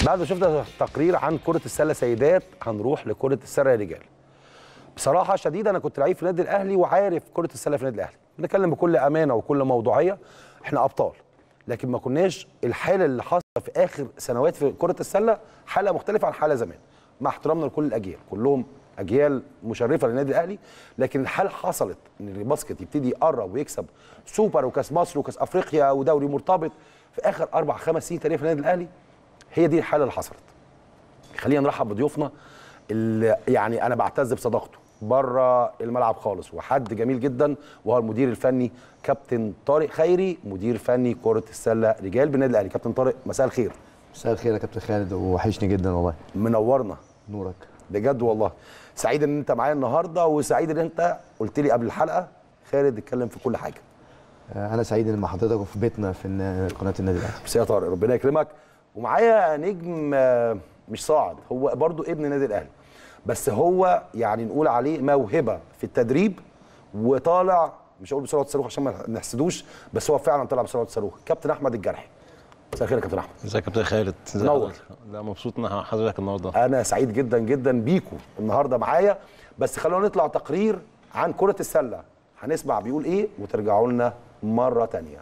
بعد ما شفنا تقرير عن كرة السلة سيدات هنروح لكرة السلة رجال. بصراحة شديدة أنا كنت لعيب في النادي الأهلي وعارف كرة السلة في النادي الأهلي. بنتكلم بكل أمانة وكل موضوعية إحنا أبطال. لكن ما كناش الحالة اللي حاصلة في آخر سنوات في كرة السلة حالة مختلفة عن حالة زمان. مع احترامنا لكل الأجيال، كلهم أجيال مشرفة للنادي الأهلي، لكن الحالة حصلت إن الباسكت يبتدي يقرب ويكسب سوبر وكاس مصر وكاس أفريقيا ودوري مرتبط في آخر أربع خمس سنين تقريبا في النادي الأهلي هي دي الحاله اللي حصلت خلينا نرحب بضيوفنا اللي يعني انا بعتز بصداقته بره الملعب خالص وحد جميل جدا وهو المدير الفني كابتن طارق خيري مدير فني كره السله رجال بالنادي الاهلي كابتن طارق مساء الخير مساء الخير يا كابتن خالد وحشني جدا والله منورنا نورك بجد والله سعيد ان انت معايا النهارده وسعيد ان انت قلت لي قبل الحلقه خالد اتكلم في كل حاجه آه، انا سعيد ان مع حضرتك وفي بيتنا في الن- قناه النادي الاهلي بس يا طارق ربنا يكرمك ومعايا نجم آه، مش صاعد هو برضو ابن النادي الاهلي بس هو يعني نقول عليه موهبه في التدريب وطالع مش هقول بسرعه الصاروخ عشان ما نحسدوش بس هو فعلا طلع بسرعه الصاروخ كابتن احمد الجرحي مساء الخير يا كابتن احمد ازيك يا كابتن خالد ازيك منور. حضرتك؟ لا مبسوط ان حضرتك النهارده انا سعيد جدا جدا بيكو النهارده معايا بس خلونا نطلع تقرير عن كره السله هنسمع بيقول ايه وترجعوا لنا مره تانية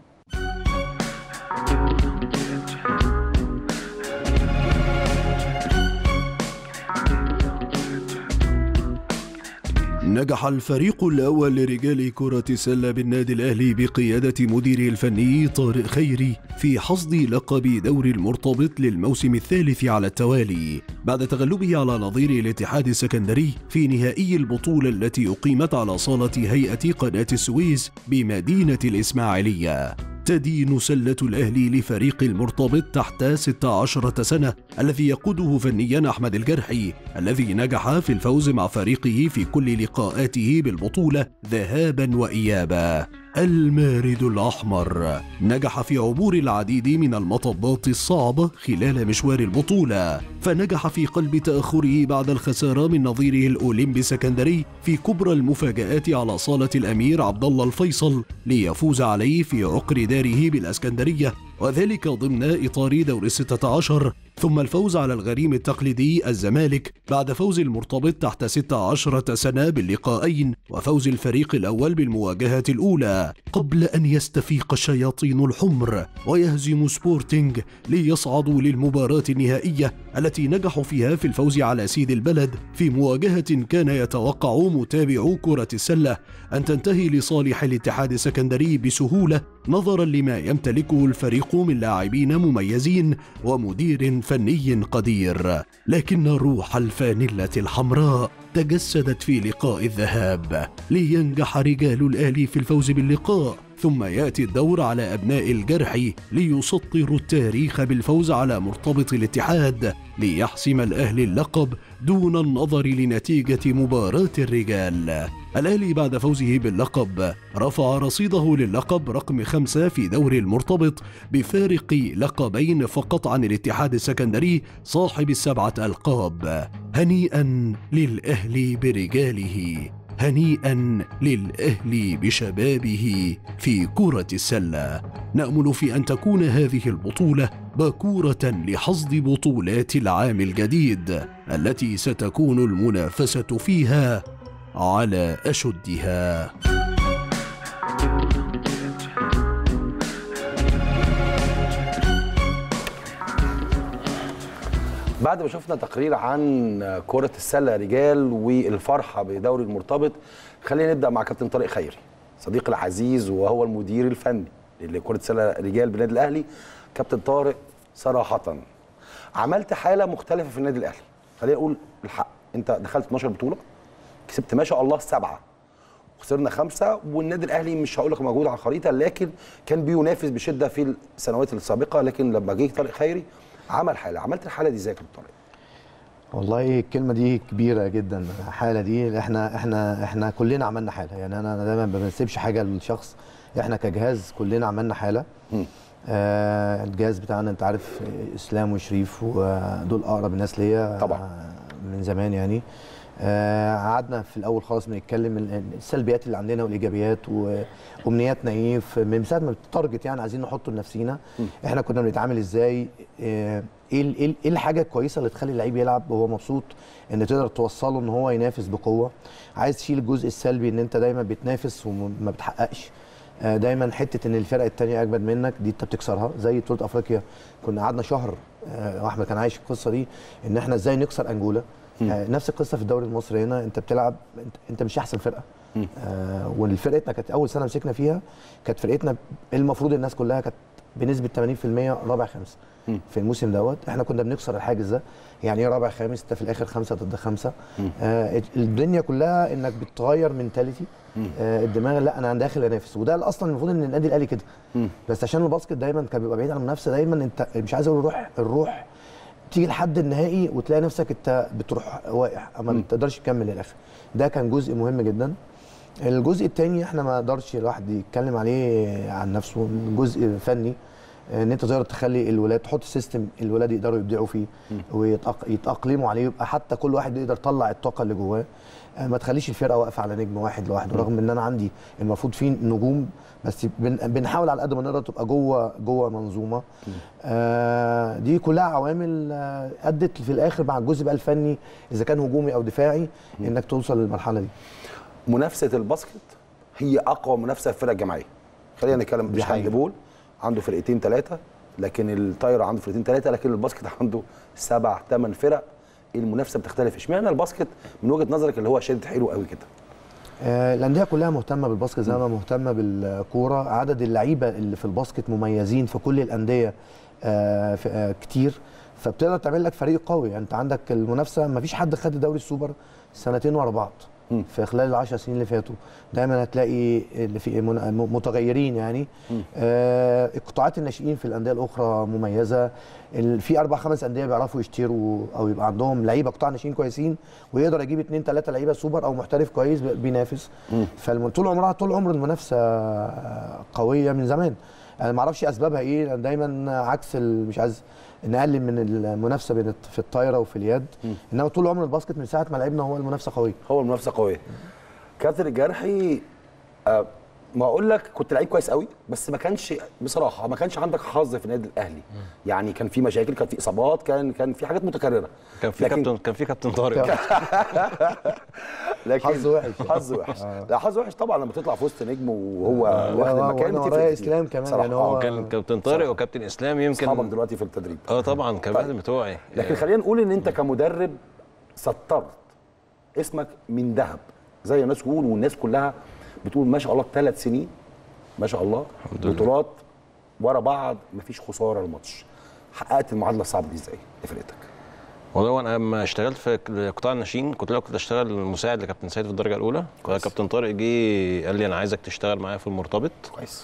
نجح الفريق الأول لرجال كرة السلة بالنادي الأهلي بقيادة مديره الفني طارق خيري في حصد لقب دوري المرتبط للموسم الثالث على التوالي بعد تغلبه على نظير الاتحاد السكندري في نهائي البطولة التي أقيمت على صالة هيئة قناة السويس بمدينة الإسماعيلية تدين سلة الأهلي لفريق المرتبط تحت 16 سنة الذي يقوده فنيا أحمد الجرحي الذي نجح في الفوز مع فريقه في كل لقاءاته بالبطولة ذهابا وإيابا المارد الأحمر نجح في عبور العديد من المطبات الصعبة خلال مشوار البطولة فنجح في قلب تأخره بعد الخسارة من نظيره الأولمبي السكندري في كبرى المفاجآت على صالة الأمير عبد الله الفيصل ليفوز عليه في عقر داره بالأسكندرية وذلك ضمن إطار دور الستة عشر ثم الفوز على الغريم التقليدي الزمالك بعد فوز المرتبط تحت 16 سنة باللقاءين وفوز الفريق الأول بالمواجهة الأولى قبل أن يستفيق الشياطين الحمر ويهزم سبورتينج ليصعدوا للمباراة النهائية التي نجحوا فيها في الفوز على سيد البلد في مواجهة كان يتوقع متابعو كرة السلة أن تنتهي لصالح الاتحاد السكندري بسهولة نظرا لما يمتلكه الفريق من لاعبين مميزين ومدير فني قدير لكن روح الفانلة الحمراء تجسدت في لقاء الذهاب لينجح رجال الأهلي في الفوز باللقاء ثم ياتي الدور على ابناء الجرح ليسطروا التاريخ بالفوز على مرتبط الاتحاد ليحسم الاهلي اللقب دون النظر لنتيجه مباراه الرجال الاهلي بعد فوزه باللقب رفع رصيده للقب رقم خمسة في دوري المرتبط بفارق لقبين فقط عن الاتحاد السكندري صاحب السبعه القاب هنيئا للاهلي برجاله هنيئا للاهلي بشبابه في كره السله نامل في ان تكون هذه البطوله باكوره لحصد بطولات العام الجديد التي ستكون المنافسه فيها على اشدها بعد ما شفنا تقرير عن كرة السلة رجال والفرحة بدوري المرتبط خلينا نبدأ مع كابتن طارق خيري صديقي العزيز وهو المدير الفني لكرة السلة رجال بالنادي الأهلي كابتن طارق صراحة عملت حالة مختلفة في النادي الأهلي خلينا نقول الحق أنت دخلت 12 بطولة كسبت ما شاء الله سبعة خسرنا خمسة والنادي الأهلي مش هقول لك موجود على الخريطة لكن كان بينافس بشدة في السنوات السابقة لكن لما جه طارق خيري عمل حالة عملت الحالة دي ازاي يا كابتن طارق؟ والله الكلمه دي كبيره جدا الحاله دي احنا احنا احنا كلنا عملنا حاله يعني انا أنا دايما ما بنسيبش حاجه للشخص احنا كجهاز كلنا عملنا حاله مم. آه الجهاز بتاعنا انت عارف اسلام وشريف ودول اقرب الناس ليا طبعا. آه، من زمان يعني آه، قعدنا في الاول خالص بنتكلم ال- السلبيات اللي عندنا والايجابيات وامنياتنا ايه في- من ساعه ما التارجت يعني عايزين نحطه لنفسينا احنا كنا بنتعامل ازاي آه، ايه ال- ايه ال- إيه الحاجه الكويسه اللي تخلي اللعيب يلعب وهو مبسوط ان تقدر توصله ان هو ينافس بقوه عايز تشيل الجزء السلبي ان انت دايما بتنافس وما بتحققش آه، دايما حته ان الفرق التانية اجمد منك دي انت بتكسرها زي بطوله افريقيا كنا قعدنا شهر آه، واحمد كان عايش القصه دي ان احنا ازاي نكسر انجولا آه، نفس القصه في الدوري المصري هنا انت بتلعب انت, انت مش احسن فرقه آه والفرقتنا كانت اول سنه مسكنا فيها كانت فرقتنا المفروض الناس كلها كانت بنسبه 80% رابع خامس في الموسم دوت احنا كنا بنكسر الحاجز ده يعني ايه رابع خامس انت في الاخر خمسه ضد خمسه آه الدنيا كلها انك بتغير منتاليتي آه الدماغ لا انا داخل انافس وده اصلا المفروض ان النادي الاهلي كده بس عشان الباسكت دايما كان بيبقى بعيد عن المنافسه دايما انت مش عايز اقول الروح الروح تيجي لحد النهائي وتلاقي نفسك انت بتروح واقع اما ما تقدرش تكمل للاخر ده كان جزء مهم جدا الجزء الثاني احنا ما قدرش الواحد يتكلم عليه عن نفسه جزء فني ان انت تقدر تخلي الولاد تحط سيستم الولاد يقدروا يبدعوا فيه ويتاقلموا عليه يبقى حتى كل واحد يقدر يطلع الطاقه اللي جواه آه، ما تخليش الفرقه واقفه على نجم واحد لوحده رغم ان انا عندي المفروض في نجوم بس بن بنحاول على قد ما نقدر تبقى جوه جوه منظومه آه دي كلها عوامل آه ادت في الاخر مع الجزء بقى الفني اذا كان هجومي او دفاعي انك توصل للمرحله دي منافسه الباسكت هي اقوى منافسه في الفرق الجماعيه خلينا نتكلم دي مش حقيقة. هاندبول عنده فرقتين ثلاثه لكن الطايره عنده فرقتين ثلاثه لكن الباسكت عنده سبع ثمان فرق المنافسه بتختلف اشمعنى الباسكت من وجهه نظرك اللي هو شادد حلو قوي كده آه، الانديه كلها مهتمه بالباسكت زي ما مهتمه بالكوره عدد اللعيبه اللي في الباسكت مميزين في كل الانديه آه، في- آه، كتير فبتقدر تعمل لك فريق قوي يعني انت عندك المنافسه ما فيش حد خد دوري السوبر سنتين ورا بعض في خلال العشر سنين اللي فاتوا دايما هتلاقي اللي في من- متغيرين يعني آه قطاعات الناشئين في الانديه الاخرى مميزه ال- في اربع خمس انديه بيعرفوا يشتروا او يبقى عندهم لعيبه قطاع ناشئين كويسين ويقدر يجيب اثنين ثلاثه لعيبه سوبر او محترف كويس بي- بينافس فطول عمرها طول عمر المنافسه قويه من زمان انا ما اعرفش اسبابها ايه لأن دايما عكس ال- مش عايز نقلل من المنافسه بين الت- في الطايره وفي اليد انما طول عمر الباسكت من ساعه ما لعبنا هو المنافسه قويه هو المنافسه قويه كابتن الجرحي آه ما اقول لك كنت لعيب كويس قوي بس ما كانش بصراحه ما كانش عندك حظ في النادي الاهلي يعني كان في مشاكل كان في اصابات كان كان في حاجات متكرره كان في لكن- كابتن كان في كابتن طارق لكن حظ وحش. حظ وحش لا حظ وحش طبعا لما تطلع في وسط نجم وهو لا، واخد لا، المكان وأنا بتفرق ورايا كتير. إسلام كمان، صراحة. يعني هو- آه، كان كابتن طارق وكابتن اسلام يمكن اصحابك دلوقتي في التدريب اه طبعا كمان بتوعي لكن خلينا نقول ان انت كمدرب سطرت اسمك من ذهب زي الناس تقول والناس كلها بتقول ما شاء الله ثلاث سنين ما شاء الله لله. بطولات ورا بعض مفيش خساره الماتش حققت المعادله الصعبه دي ازاي لفرقتك والله انا لما اشتغلت في قطاع الناشئين كنت الاول كنت اشتغل مساعد لكابتن سيد في الدرجه الاولى كويس. فكابتن طارق جه قال لي انا عايزك تشتغل معايا في المرتبط كويس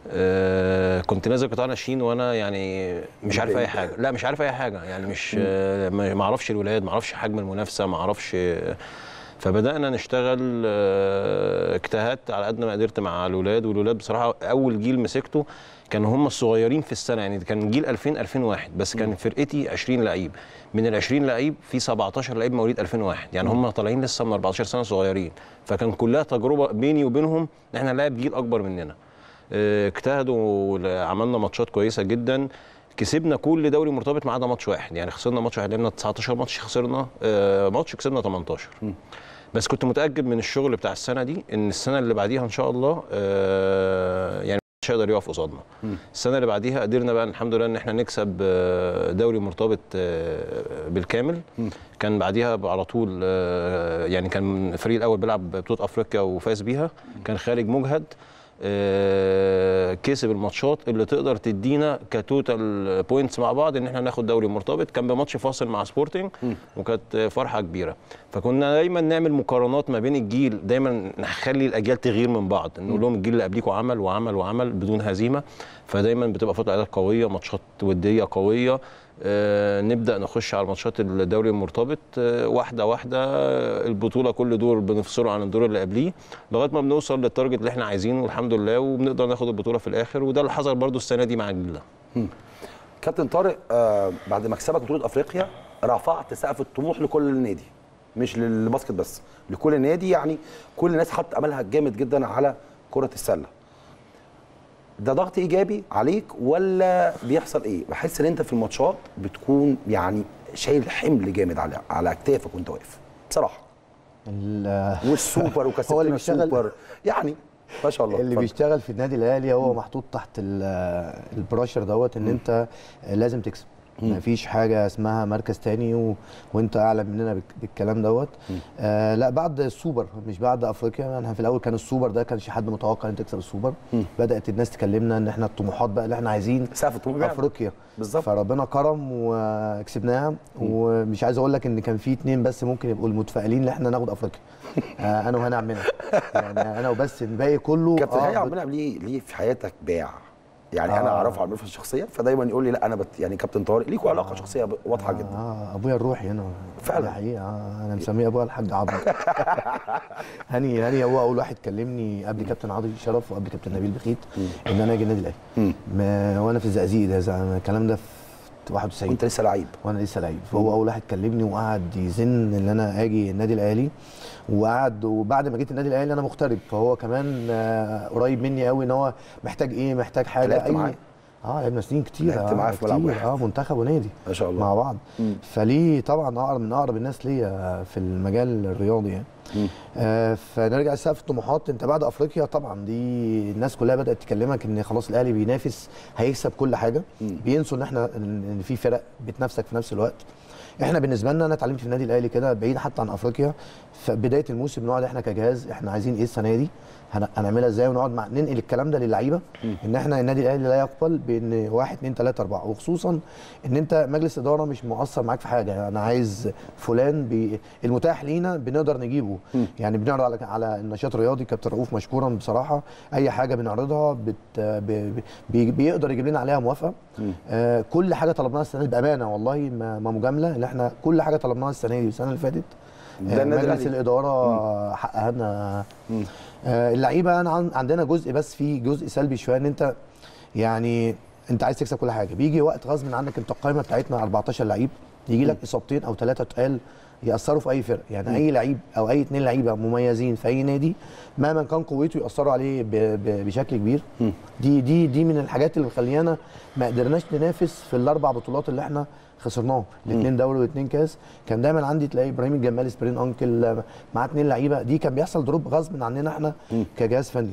آه كنت نازل قطاع ناشئين وانا يعني مش عارف اي بعيد. حاجه لا مش عارف اي حاجه يعني مش آه ما ما اعرفش الولاد ما اعرفش حجم المنافسه ما اعرفش فبدانا نشتغل آه، اجتهدت على قد ما قدرت مع الولاد والولاد بصراحه اول جيل مسكته كانوا هم الصغيرين في السنه يعني كان جيل 2000 2001 بس كان فرقتي 20 لعيب من ال 20 لعيب في 17 لعيب مواليد 2001 يعني هم طالعين لسه من 14 سنه صغيرين فكان كلها تجربه بيني وبينهم ان احنا نلاعب جيل اكبر مننا آه، اجتهدوا عملنا ماتشات كويسه جدا كسبنا كل دوري مرتبط ما عدا ماتش واحد يعني خسرنا ماتش واحد لعبنا 19 ماتش خسرنا آه، ماتش كسبنا 18 بس كنت متاكد من الشغل بتاع السنه دي ان السنه اللي بعديها ان شاء الله آه، يعني مش هيقدر يقف قصادنا السنه اللي بعديها قدرنا بقى الحمد لله ان احنا نكسب آه، دوري مرتبط آه، بالكامل كان بعديها على طول آه، يعني كان الفريق الاول بيلعب بطوله افريقيا وفاز بيها كان خارج مجهد آه، كسب الماتشات اللي تقدر تدينا كتوتال بوينتس مع بعض ان احنا ناخد دوري مرتبط كان بماتش فاصل مع سبورتنج وكانت فرحه كبيره فكنا دايما نعمل مقارنات ما بين الجيل دايما نخلي الاجيال تغير من بعض نقول لهم الجيل اللي قبليكوا عمل وعمل وعمل بدون هزيمه فدايما بتبقى فتره اعداد قويه ماتشات وديه قويه آه نبدا نخش على ماتشات الدوري المرتبط آه واحده واحده آه، البطوله كل دور بنفصله عن الدور اللي قبليه لغايه ما بنوصل للتارجت اللي احنا عايزينه الحمد لله وبنقدر ناخد البطوله في الاخر وده اللي حصل برضو السنه دي مع الجيل ده كابتن طارق آه بعد مكسبك بطوله افريقيا رفعت سقف الطموح لكل النادي مش للباسكت بس لكل نادي يعني كل الناس حط املها جامد جدا على كره السله ده ضغط ايجابي عليك ولا بيحصل ايه بحس ان انت في الماتشات بتكون يعني شايل حمل جامد على على اكتافك وانت واقف بصراحه ال- والسوبر وكاسيتنا هو اللي بيشتغل- السوبر يعني ما شاء الله اللي اتفضل. بيشتغل في النادي الاهلي هو محطوط تحت ال- البراشر دوت ان انت لازم تكسب مفيش حاجه اسمها مركز تاني و... وانت اعلى مننا بك- بالكلام دوت آه لا بعد السوبر مش بعد افريقيا يعني احنا في الاول كان السوبر ده كانش حد متوقع ان تكسب السوبر بدات الناس تكلمنا ان احنا الطموحات بقى اللي احنا عايزين سقف الطموح بيعلى. افريقيا بالظبط. فربنا كرم وكسبناها ومش عايز اقول لك ان كان في اتنين بس ممكن يبقوا المتفائلين ان احنا ناخد افريقيا آه انا وهاني عمنا يعني انا وبس الباقي كله كابتن هاني آه، عبد المنعم ليه ليه في حياتك باع يعني انا آه. اعرفه على المعرفه الشخصيه فدايما يقول لي لا انا بت يعني كابتن طارق ليكوا علاقه شخصيه ب- واضحه جدا اه ابويا الروحي هنا فعلا. دي حقيقه آه انا مسميه ابويا الحاج عضو هاني هاني هو اول واحد كلمني قبل كابتن عاضي شرف وقبل كابتن نبيل بخيت ان انا اجي النادي الاهلي مم. ما- وانا في الزقازيق ده زي- الكلام ده في 91 وانت لسه لعيب وانا لسه لعيب فهو اول واحد كلمني وقعد يزن ان انا اجي النادي الاهلي وقعد وبعد ما جيت النادي الاهلي انا مغترب فهو كمان آه، قريب مني قوي ان هو محتاج ايه محتاج حاجه لعبت معاه؟ اه لعبنا سنين كتير لعبت آه معاه في ملعب كتير. واحد. اه منتخب ونادي ما شاء الله مع بعض مم. فليه طبعا اقرب من اقرب الناس ليا في المجال الرياضي يعني مم. آه فنرجع لسقف الطموحات انت بعد افريقيا طبعا دي الناس كلها بدات تكلمك ان خلاص الاهلي بينافس هيكسب كل حاجه مم. بينسوا ان احنا ان في فرق بتنافسك في نفس الوقت احنا بالنسبه لنا انا اتعلمت في النادي الاهلي كده بعيد حتى عن افريقيا فبدايه الموسم نقعد احنا كجهاز احنا عايزين ايه السنه دي هن- هنعملها ازاي ونقعد مع ننقل الكلام ده للعيبه ان احنا النادي الاهلي لا يقبل بان واحد اثنين ثلاثه اربعه وخصوصا ان انت مجلس اداره مش مؤثر معاك في حاجه يعني انا عايز فلان بي المتاح لينا بنقدر نجيبه يعني بنعرض على على النشاط الرياضي كابتن رؤوف مشكورا بصراحه اي حاجه بنعرضها بت ب- بي بيقدر يجيب لنا عليها موافقه آه كل حاجه طلبناها السنه دي بامانه والله ما ما مجامله ان احنا كل حاجه طلبناها السنه دي والسنه اللي فاتت ده آه النادي مجلس الأهلي. الاداره حققها لنا آه اللعيبه انا عن- عندنا جزء بس في جزء سلبي شويه ان انت يعني انت عايز تكسب كل حاجه بيجي وقت غصب عنك انت القائمه بتاعتنا 14 لعيب يجي لك اصابتين او ثلاثه تقال ياثروا في اي فرق يعني اي لعيب او اي اثنين لعيبه مميزين في اي نادي مهما كان قوته ياثروا عليه ب- ب- بشكل كبير دي دي دي من الحاجات اللي مخليانا ما قدرناش ننافس في الاربع بطولات اللي احنا خسرناهم الاثنين دوري واثنين كاس كان دايما عندي تلاقي ابراهيم الجمال سبرين انكل آه، معاه اثنين لعيبه دي كان بيحصل دروب غصب عننا احنا كجهاز فني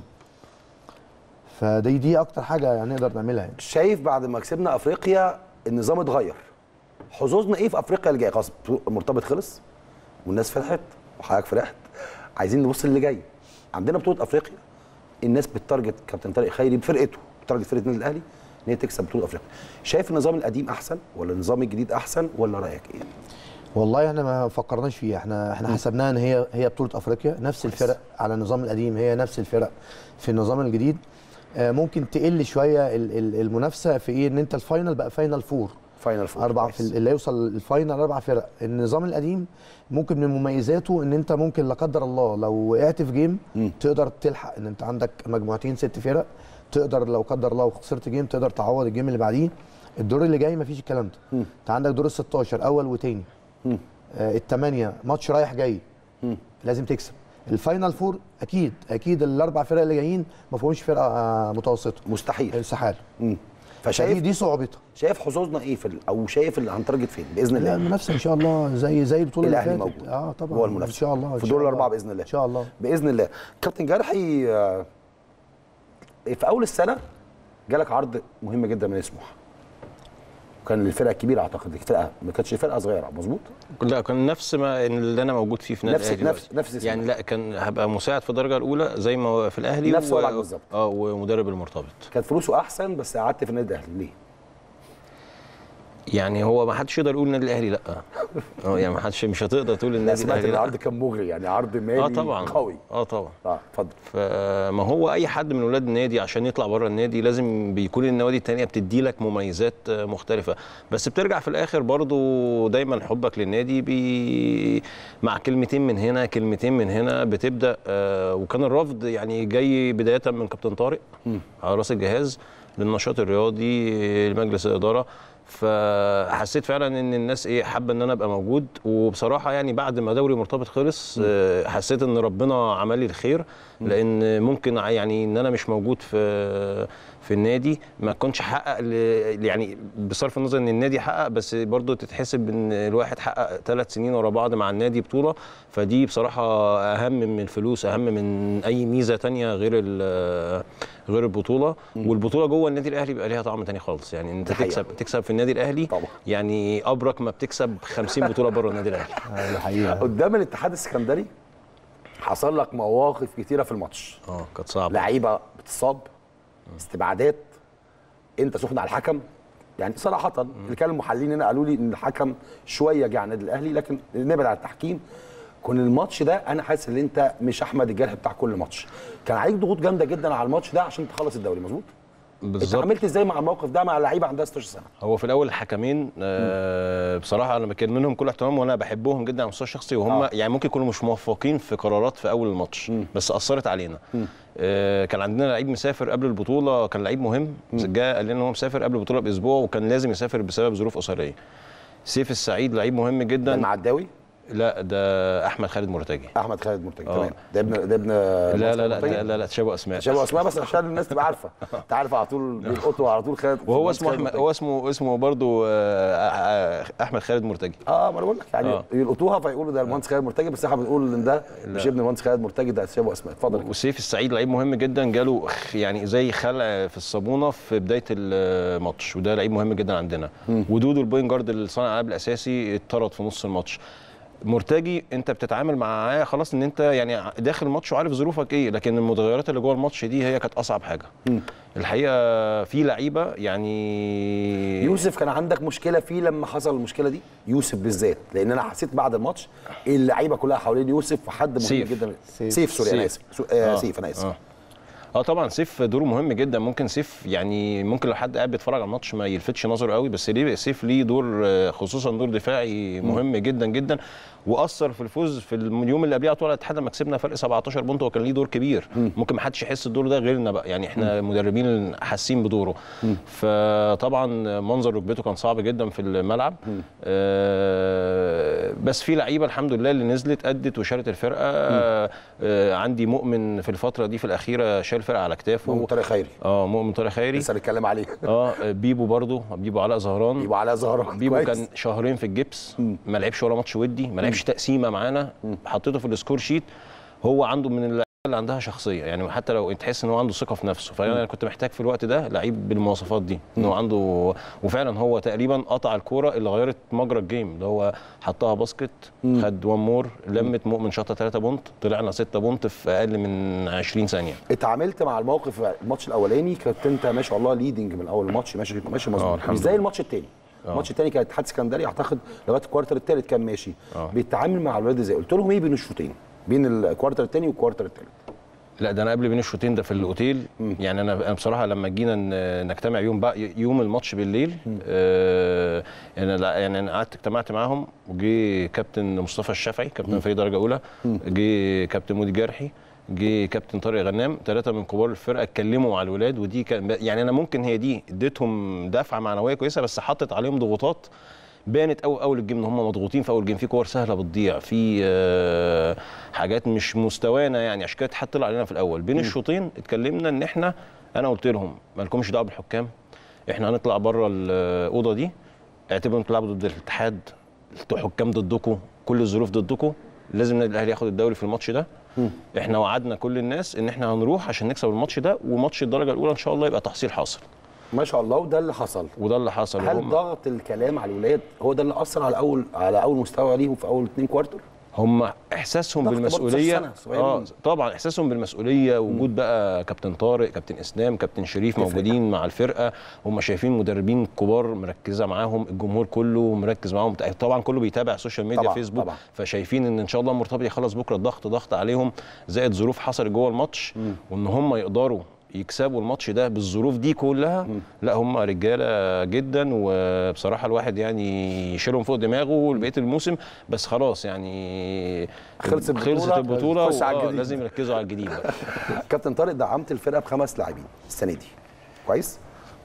فدي دي اكتر حاجه يعني نقدر نعملها يعني شايف بعد ما كسبنا افريقيا النظام اتغير حظوظنا ايه في افريقيا اللي جايه خلاص المرتبط خلص والناس فرحت وحضرتك فرحت عايزين نبص اللي جاي عندنا بطوله افريقيا الناس بتارجت كابتن طارق خيري بفرقته بتارجت فرقه النادي الاهلي ان هي تكسب بطوله افريقيا شايف النظام القديم احسن ولا النظام الجديد احسن ولا رايك ايه والله احنا ما فكرناش فيها احنا احنا حسبناها ان هي هي بطوله افريقيا نفس الفرق على النظام القديم هي نفس الفرق في النظام الجديد آه، ممكن تقل شويه ال- ال- المنافسه في ايه ان انت الفاينل بقى فاينل فور فاينل فور اربع في اللي يوصل الفاينل اربع فرق النظام القديم ممكن من مميزاته ان انت ممكن لا قدر الله لو وقعت في جيم تقدر تلحق ان انت عندك مجموعتين ست فرق تقدر لو قدر الله وخسرت جيم تقدر تعوض الجيم اللي بعديه الدور اللي جاي مفيش الكلام ده انت عندك دور ال 16 اول وتاني آه الثمانيه ماتش رايح جاي لازم تكسب الفاينل فور اكيد اكيد الاربع فرق اللي جايين ما فيهمش فرقه آه، متوسطه مستحيل استحاله مم. فشايف فشايف دي صعوبتها شايف حظوظنا ايه في ال- او شايف اللي هنتارجت فين باذن لا الله المنافسه ان شاء الله زي زي البطوله اللي الأهلي فاتت موجود. اه طبعا هو المنافسة. ان شاء الله إن في شاء دور الله. الأربعة بإذن الله. ان شاء الله باذن الله كابتن جرحي آه، في اول السنه جالك عرض مهم جدا من سموحه وكان للفرقه الكبيره اعتقد الفرقه ما كانتش فرقه صغيره مظبوط لا كان نفس ما اللي انا موجود فيه في نادي نفس- الاهلي نفس- دلوقتي. نفس السنة. يعني لا كان هبقى مساعد في الدرجه الاولى زي ما هو في الاهلي نفس وضعك بالظبط. اه ومدرب المرتبط كانت فلوسه احسن بس قعدت في النادي الاهلي ليه؟ يعني هو ما حدش يقدر يقول النادي الاهلي لا اه يعني ما حدش مش هتقدر تقول انا النادي سمعت الاهلي ان لا العرض كان مغري يعني عرض مالي اه طبعا قوي اه طبعا اه اتفضل فما هو اي حد من ولاد النادي عشان يطلع بره النادي لازم بيكون النوادي التانية بتدي لك مميزات آه، مختلفه بس بترجع في الاخر برضو دايما حبك للنادي بي مع كلمتين من هنا كلمتين من هنا بتبدا آه، وكان الرفض يعني جاي بدايه من كابتن طارق على راس الجهاز للنشاط الرياضي لمجلس الاداره فحسيت فعلا ان الناس ايه حابه ان انا ابقى موجود وبصراحه يعني بعد ما دوري مرتبط خلص آه، حسيت ان ربنا عمل لي الخير لان ممكن ع- يعني ان انا مش موجود في في النادي ما كنتش حقق ل- يعني بصرف النظر ان النادي حقق بس برضو تتحسب ان الواحد حقق ثلاث سنين ورا بعض مع النادي بطوله فدي بصراحه اهم من الفلوس اهم من اي ميزه تانية غير ال- غير البطوله والبطوله جوه النادي الاهلي بيبقى ليها طعم تاني خالص يعني انت دي حقيقة. تكسب تكسب في النادي الاهلي طبعا. يعني ابرك ما بتكسب 50 بطوله بره النادي الاهلي ده حقيقه قدام الاتحاد السكندري حصل لك مواقف كتيره في الماتش اه كانت صعبه لعيبه بتصاب استبعادات انت سخن على الحكم يعني صراحه اللي كانوا المحللين هنا قالوا لي ان الحكم شويه جه على النادي الاهلي لكن نبعد عن التحكيم كون الماتش ده انا حاسس ان انت مش احمد الجرح بتاع كل ماتش كان عليك ضغوط جامده جدا على الماتش ده عشان تخلص الدوري مظبوط انت بالظبط عملت ازاي مع الموقف ده مع لعيبه عندها 16 سنه هو في الاول الحكمين آه بصراحه انا بكلم منهم كل احترام وانا بحبهم جدا على المستوى الشخصي وهم آه. آه. يعني ممكن يكونوا مش موفقين في قرارات في اول الماتش بس اثرت علينا آه كان عندنا لعيب مسافر قبل البطوله كان لعيب مهم جاء قال لنا ان هو مسافر قبل البطوله باسبوع وكان لازم يسافر بسبب ظروف اسريه سيف السعيد لعيب مهم ده جدا المعداوي لا ده احمد خالد مرتجي احمد خالد مرتجي آه. تمام ده ابن ده ابن لا لا لا مرتجي؟ لا لا, لا تشابه اسماء شباب اسماء بس عشان الناس تبقى عارفه انت عارف على طول بيلقطوا على طول خالد وهو خالد اسمه احمد مرتجي. هو اسمه اسمه برضه احمد خالد مرتجي اه ما انا بقول لك يعني آه. يلقطوها فيقولوا ده المهندس خالد مرتجي بس احنا بنقول ان ده مش ابن المهندس خالد مرتجي ده شباب اسماء اتفضل وسيف السعيد لعيب مهم جدا جاله خ- يعني زي خلع في الصابونه في بدايه الماتش وده لعيب مهم جدا عندنا ودودو البوينت جارد اللي صانع الالعاب الاساسي اتطرد في نص الماتش مرتجي انت بتتعامل معاه خلاص ان انت يعني داخل الماتش وعارف ظروفك ايه لكن المتغيرات اللي جوه الماتش دي هي كانت اصعب حاجه الحقيقه في لعيبه يعني يوسف كان عندك مشكله فيه لما حصل المشكله دي يوسف بالذات لان انا حسيت بعد الماتش اللعيبه كلها حوالين يوسف وحد مهم سيف. جدا سيف. سيف سوري انا سيف. اسف سو- آه آه. سيف انا اسف اه اه طبعا سيف دوره مهم جدا ممكن سيف يعني ممكن لو حد قاعد بيتفرج على الماتش ما يلفتش نظره قوي بس ليه سيف ليه دور آه، خصوصا دور دفاعي مهم جدا جدا واثر في الفوز في اليوم اللي قبليه على طول على الاتحاد لما كسبنا فرق 17 بونت وكان ليه دور كبير ممكن ما حدش يحس الدور ده غيرنا بقى يعني احنا مدربين حاسين بدوره فطبعا منظر ركبته كان صعب جدا في الملعب آه بس في لعيبه الحمد لله اللي نزلت ادت وشالت الفرقه آه آه عندي مؤمن في الفتره دي في الاخيره شال الفرقه على كتافه مؤمن طارق خيري اه مؤمن طارق خيري لسه هنتكلم عليه اه بيبو برضو بيبو علاء زهران يبقى على زهران بيبو كويس. كان شهرين في الجبس ما لعبش ولا ماتش ودي ما لعبش تقسيمه معانا حطيته في السكور شيت هو عنده من اللعيبه اللي عندها شخصيه يعني حتى لو تحس ان هو عنده ثقه في نفسه فانا كنت محتاج في الوقت ده لعيب بالمواصفات دي ان هو عنده وفعلا هو تقريبا قطع الكوره اللي غيرت مجرى الجيم اللي هو حطها باسكت خد وان مور لمت مؤمن شاطه 3 بونت طلعنا 6 بونت في اقل من 20 ثانيه اتعاملت مع الموقف الماتش الاولاني كنت انت ما شاء الله ليدنج من اول الماتش ماشي ماشي آه، مظبوط الحمد مش زي لله. الماتش الثاني الماتش الثاني كان اتحاد اسكندري اعتقد لغايه الكوارتر الثالث كان ماشي آه. بيتعامل مع الولاد ازاي قلت لهم ايه بين الشوطين بين الكوارتر الثاني والكوارتر الثالث لا ده انا قبل بين الشوطين ده في الاوتيل يعني انا انا بصراحه لما جينا ن- نجتمع يوم بقى يوم الماتش بالليل آه يعني لا- يعني انا قعدت اجتمعت معاهم وجي كابتن مصطفى الشافعي كابتن فريق درجه اولى جه كابتن مودي جرحي جه كابتن طارق غنام ثلاثه من كبار الفرقه اتكلموا مع الولاد ودي كان يعني انا ممكن هي دي اديتهم دفعه معنويه كويسه بس حطت عليهم ضغوطات بانت اول اول الجيم ان هم مضغوطين في اول جيم في كور سهله بتضيع في آه، حاجات مش مستوانا يعني عشان كده الاتحاد طلع علينا في الاول بين الشوطين اتكلمنا ان احنا انا قلت لهم مالكمش دعوه بالحكام احنا هنطلع بره الاوضه دي اعتبروا انتوا بتلعبوا ضد الاتحاد الحكام ضدكم كل الظروف ضدكم لازم النادي الاهلي ياخد الدوري في الماتش ده احنا وعدنا كل الناس ان احنا هنروح عشان نكسب الماتش ده وماتش الدرجه الاولى ان شاء الله يبقى تحصيل حاصل ما شاء الله وده اللي حصل وده اللي حصل هل وهم- ضغط الكلام على الولاد هو ده اللي اثر على اول على اول مستوى ليهم في اول اثنين كوارتر هم احساسهم ضغط برضه بالمسؤوليه 19 سنة، صغيرين. اه طبعا احساسهم بالمسؤوليه وجود بقى كابتن طارق كابتن اسلام كابتن شريف تفرق. موجودين مع الفرقه هم شايفين مدربين كبار مركزه معاهم الجمهور كله مركز معاهم طبعا كله بيتابع السوشيال ميديا طبعاً، فيسبوك طبعاً. فشايفين ان ان شاء الله مرتضى يخلص بكره الضغط ضغط عليهم زائد ظروف حصلت جوه الماتش وان هم يقدروا يكسبوا الماتش ده بالظروف دي كلها لا هم رجاله جدا وبصراحه الواحد يعني يشيلهم فوق دماغه لبقيه الموسم بس خلاص يعني خلصت البطولة، خلصت البطوله خش على وآه، الجديد. لازم يركزوا على الجديد بقى كابتن طارق دعمت الفرقه بخمس لاعبين السنه دي كويس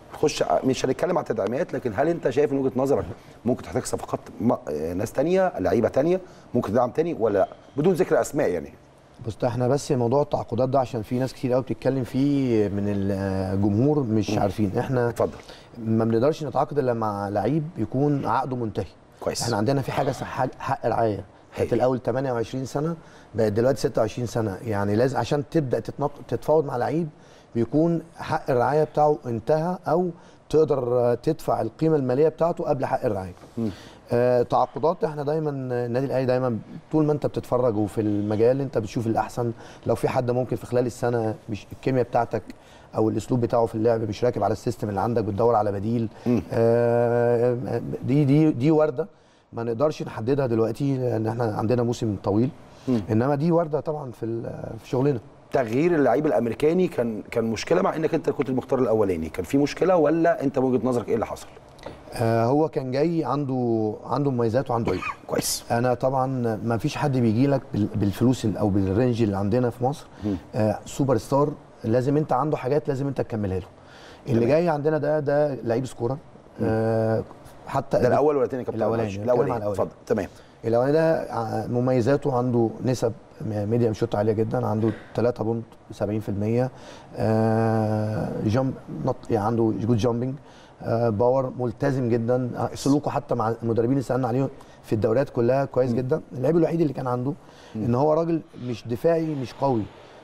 نخش ع- مش هنتكلم عن تدعيمات لكن هل انت شايف من وجهه نظرك ممكن تحتاج صفقات م- آه، ناس تانية لعيبه تانية ممكن تدعم تاني ولا لا بدون ذكر اسماء يعني بص ده احنا بس موضوع التعاقدات ده عشان في ناس كتير قوي بتتكلم فيه من الجمهور مش عارفين احنا اتفضل ما بنقدرش نتعاقد الا مع لعيب يكون عقده منتهي كويس. احنا عندنا في حاجه اسمها حق- حق رعايه كانت هايل. الاول 28 سنه بقت دلوقتي 26 سنه يعني لازم عشان تبدا تتنط... تتفاوض مع لعيب بيكون حق الرعايه بتاعه انتهى او تقدر آه، تدفع القيمه الماليه بتاعته قبل حق الرعايه آه تعاقدات احنا دايما آه، النادي الاهلي دايما طول ما انت بتتفرج وفي المجال انت بتشوف الاحسن لو في حد ممكن في خلال السنه مش الكيمياء بتاعتك او الاسلوب بتاعه في اللعب مش راكب على السيستم اللي عندك بتدور على بديل آه آه، دي دي دي ورده ما نقدرش نحددها دلوقتي لان احنا عندنا موسم طويل انما دي ورده طبعا في ال- في شغلنا تغيير اللعيب الامريكاني كان كان مشكله مع انك انت كنت المختار الاولاني كان في مشكله ولا انت من وجهه نظرك ايه اللي حصل آه هو كان جاي عنده عنده مميزات وعنده عيوب كويس انا طبعا ما فيش حد بيجي لك بال- بالفلوس ال- او بالرينج اللي عندنا في مصر آه سوبر ستار لازم انت عنده حاجات لازم انت تكملها له اللي جاي عندنا ده ده لعيب سكورر آه حتى ده الاول ولا الثاني يا كابتن الاولاني معلش؟ بتكلم على الاولاني الأولاني. اتفضل تمام الاولاني ده ع- مميزاته عنده نسب ميديم شوت عاليه جدا عنده 3 بونت 70% آه جامب نط يعني عنده جود جامبنج آه باور ملتزم جدا آه، سلوكه حتى مع المدربين اللي سالنا عليهم في الدوريات كلها كويس جدا العيب الوحيد اللي كان عنده ان هو راجل مش دفاعي مش قوي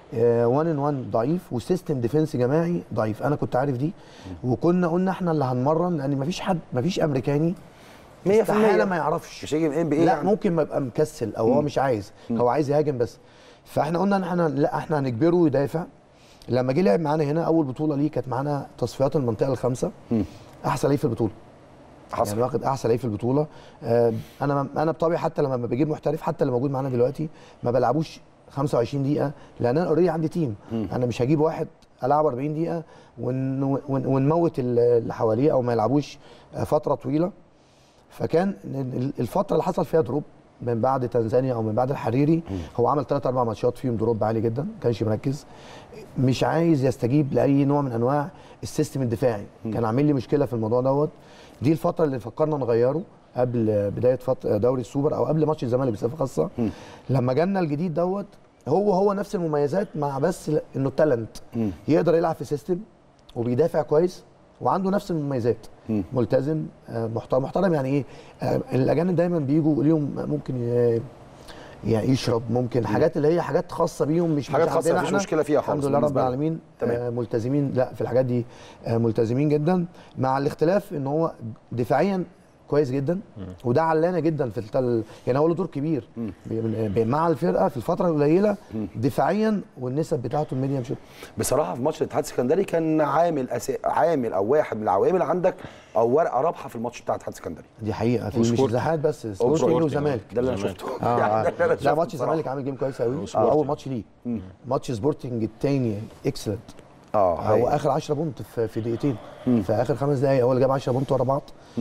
1 ان 1 ضعيف وسيستم ديفense جماعي ضعيف انا كنت عارف دي وكنا قلنا احنا اللي هنمرن لان مفيش حد مفيش امريكاني 100% استحاله ما يعرفش مش هيجي من ام بي لا ممكن ما يبقى مكسل او هو مش عايز هو عايز يهاجم بس فاحنا قلنا ان احنا لا احنا هنجبره يدافع لما جه لعب معانا هنا اول بطوله ليه كانت معانا تصفيات المنطقه الخامسه احسن لعيب في البطوله حصل يعني واخد احسن لعيب في البطوله آه انا انا بطبيعي حتى لما بجيب محترف حتى اللي موجود معانا دلوقتي ما بلعبوش 25 دقيقه لان انا اوريدي عندي تيم انا مش هجيب واحد العب 40 دقيقه ون ون ونموت ال- اللي حواليه او ما يلعبوش آه، فتره طويله فكان ال- الفتره اللي حصل فيها دروب من بعد تنزانيا او من بعد الحريري هو عمل ثلاث اربع ماتشات فيهم دروب عالي جدا ما كانش مركز مش عايز يستجيب لاي نوع من انواع السيستم الدفاعي كان عامل لي مشكله في الموضوع دوت دي الفتره اللي فكرنا نغيره قبل بدايه فتره دوري السوبر او قبل ماتش الزمالك بصفه خاصه لما جالنا الجديد دوت هو هو نفس المميزات مع بس ل- انه تالنت يقدر يلعب في سيستم وبيدافع كويس وعنده نفس المميزات ملتزم آه، محترم محترم يعني ايه آه، الاجانب دايما بيجوا ليهم ممكن ي- يعني يشرب ممكن حاجات اللي هي حاجات خاصه بيهم مش حاجات مش خاصة عندنا مفيش احنا. مشكلة فيها الحمد خالص لله رب بالنسبة لهم. العالمين تمام. آه، ملتزمين لا في الحاجات دي آه، ملتزمين جدا مع الاختلاف ان هو دفاعيا كويس جدا وده علانا جدا في التل... يعني هو له دور كبير بي- بي- مع الفرقه في الفتره القليله دفاعيا والنسب بتاعته الميديم شوت بصراحه في ماتش الاتحاد السكندري كان عامل أسا... عامل او واحد من العوامل عندك او ورقه رابحه في الماتش بتاع الاتحاد السكندري دي حقيقه في مش وسبورتنج. اه بس سبورتنج سبورتنج. وزمالك ده اللي انا زمان. شفته اه يعني ده اللي أنا لا شفته ماتش بصراحة. الزمالك عامل جيم كويس قوي وسبورتنج. اول ماتش ليه ماتش سبورتنج الثاني اكسلنت اه هو هو اخر 10 بونت في, في دقيقتين في اخر خمس دقائق هو اللي جاب 10 بونت ورا بعض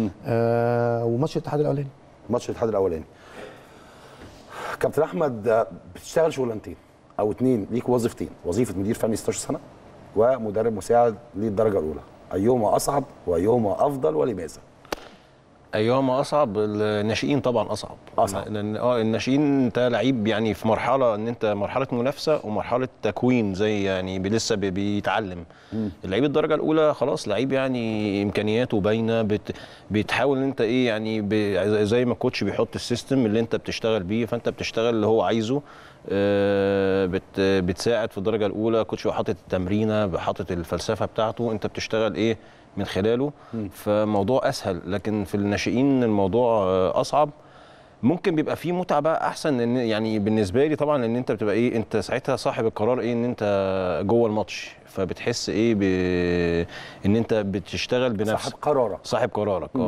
آه وماتش الاتحاد الاولاني ماتش الاتحاد الاولاني كابتن احمد آه، بتشتغل شغلانتين او اتنين ليك وظيفتين وظيفه مدير فني 16 سنه ومدرب مساعد للدرجه الاولى ايهما اصعب وايهما افضل ولماذا ايهما اصعب الناشئين طبعا اصعب أصعب. لان اه الناشئين انت لعيب يعني في مرحله ان انت مرحله منافسه ومرحله تكوين زي يعني بي- لسه بي- بيتعلم اللعيب الدرجه الاولى خلاص لعيب يعني امكانياته باينه بت بتحاول ان انت ايه يعني ب- زي ما الكوتش بيحط السيستم اللي انت بتشتغل بيه فانت بتشتغل اللي هو عايزه آه، بت بتساعد في الدرجه الاولى كوتش هو حاطط التمرينه حاطط الفلسفه بتاعته انت بتشتغل ايه من خلاله فموضوع اسهل لكن في الناشئين الموضوع آه، اصعب ممكن بيبقى فيه متعه بقى احسن ان يعني بالنسبه لي طبعا ان انت بتبقى ايه انت ساعتها صاحب القرار ايه ان انت جوه الماتش فبتحس ايه ب... ان انت بتشتغل بنفسك صاحب قرارك صاحب قرارك اه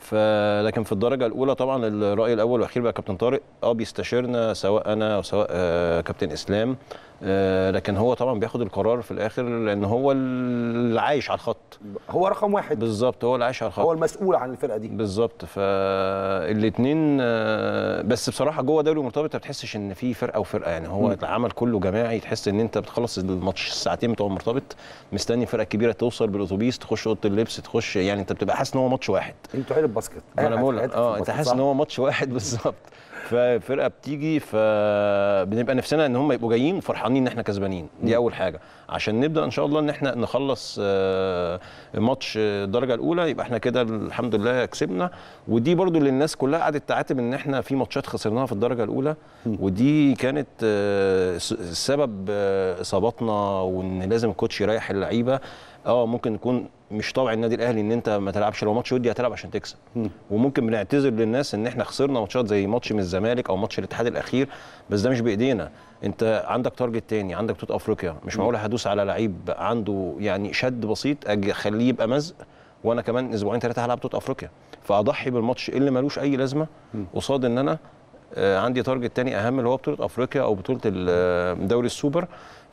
فلكن في الدرجه الاولى طبعا الراي الاول والاخير بقى كابتن طارق اه بيستشيرنا سواء انا او سواء آه كابتن اسلام آه لكن هو طبعا بياخد القرار في الاخر لان هو اللي عايش على الخط هو رقم واحد بالظبط هو اللي عايش على الخط هو المسؤول عن الفرقه دي بالظبط فالاثنين بس بصراحه جوه دوري مرتبط ما بتحسش ان في فرقه وفرقه يعني هو م. العمل كله جماعي تحس ان انت بتخلص الماتش الساعتين بتوع المرتبط مستني فرقه كبيره توصل بالاتوبيس تخش اوضه اللبس تخش يعني انت بتبقى حاسس ان هو ماتش واحد انتوا عيله باسكت ما انا قاعد بقول في لك حتة اه الباسكت، انت حاسس صح؟ ان هو ماتش واحد بالظبط ففرقه بتيجي فبنبقى نفسنا ان هم يبقوا جايين فرحانين ان احنا كسبانين دي اول حاجه عشان نبدا ان شاء الله ان احنا نخلص آه، ماتش الدرجه الاولى يبقى احنا كده الحمد لله كسبنا ودي برضو اللي الناس كلها قعدت تعاتب ان احنا في ماتشات خسرناها في الدرجه الاولى ودي كانت آه، س- سبب آه، اصاباتنا وان لازم الكوتش يريح اللعيبه اه ممكن يكون مش طبع النادي الاهلي ان انت ما تلعبش لو ماتش ودي هتلعب عشان تكسب وممكن بنعتذر للناس ان احنا خسرنا ماتشات زي ماتش من الزمالك او ماتش الاتحاد الاخير بس ده مش بايدينا انت عندك تارجت تاني عندك بطوله افريقيا مش معقول هدوس على لعيب عنده يعني شد بسيط اجي اخليه يبقى مزق وانا كمان اسبوعين ثلاثه هلعب بطوله افريقيا فاضحي بالماتش اللي ملوش اي لازمه قصاد ان انا آه، عندي تارجت تاني اهم اللي هو بطوله افريقيا او بطوله ال- دوري السوبر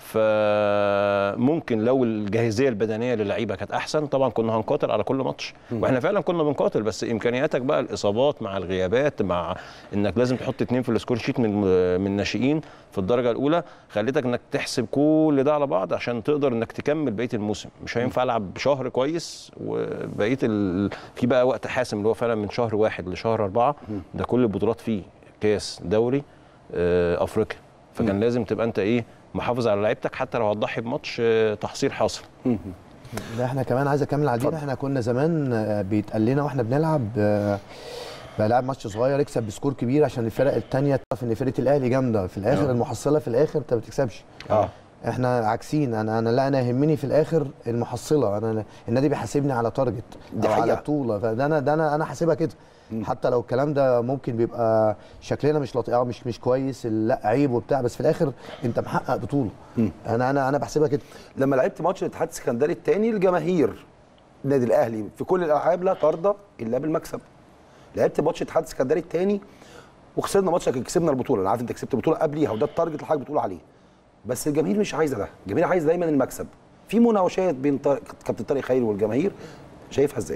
فممكن لو الجاهزيه البدنيه للعيبه كانت احسن طبعا كنا هنقاتل على كل ماتش واحنا فعلا كنا بنقاتل بس امكانياتك بقى الاصابات مع الغيابات مع انك لازم تحط اتنين في السكور شيت من من الناشئين في الدرجه الاولى خليتك انك تحسب كل ده على بعض عشان تقدر انك تكمل بقيه الموسم مش هينفع العب شهر كويس وبقيه ال... في بقى وقت حاسم اللي هو فعلا من شهر واحد لشهر اربعه ده كل البطولات فيه كاس دوري آه، افريقيا فكان لازم تبقى انت ايه محافظ على لعيبتك حتى لو هتضحي بماتش آه، تحصيل حاصل ده احنا كمان عايز اكمل على دي احنا كنا زمان آه، بيتقال لنا واحنا بنلعب آه، بلعب ماتش صغير اكسب بسكور كبير عشان الفرق الثانيه تعرف ان فرقه الاهلي جامده في الاخر المحصله في الاخر انت ما بتكسبش اه احنا عكسين انا انا لا انا يهمني في الاخر المحصله انا النادي بيحاسبني على تارجت دي او على حقيقة. بطوله فده انا ده انا انا حاسبها كده حتى لو الكلام ده ممكن بيبقى شكلنا مش لطيف اه مش مش كويس لا عيب وبتاع بس في الاخر انت محقق بطوله انا انا انا بحسبها كده لما لعبت ماتش الاتحاد السكندري الثاني الجماهير النادي الاهلي في كل الالعاب لا ترضى الا بالمكسب لعبت ماتش الاتحاد السكندري الثاني وخسرنا ماتش لكن كسبنا البطوله انا عارف انت كسبت البطوله قبليها وده التارجت اللي حضرتك بتقول عليه بس الجماهير مش عايزه ده الجماهير عايز دايما المكسب في مناوشات بين طارق- كابتن طارق خيري والجماهير شايفها ازاي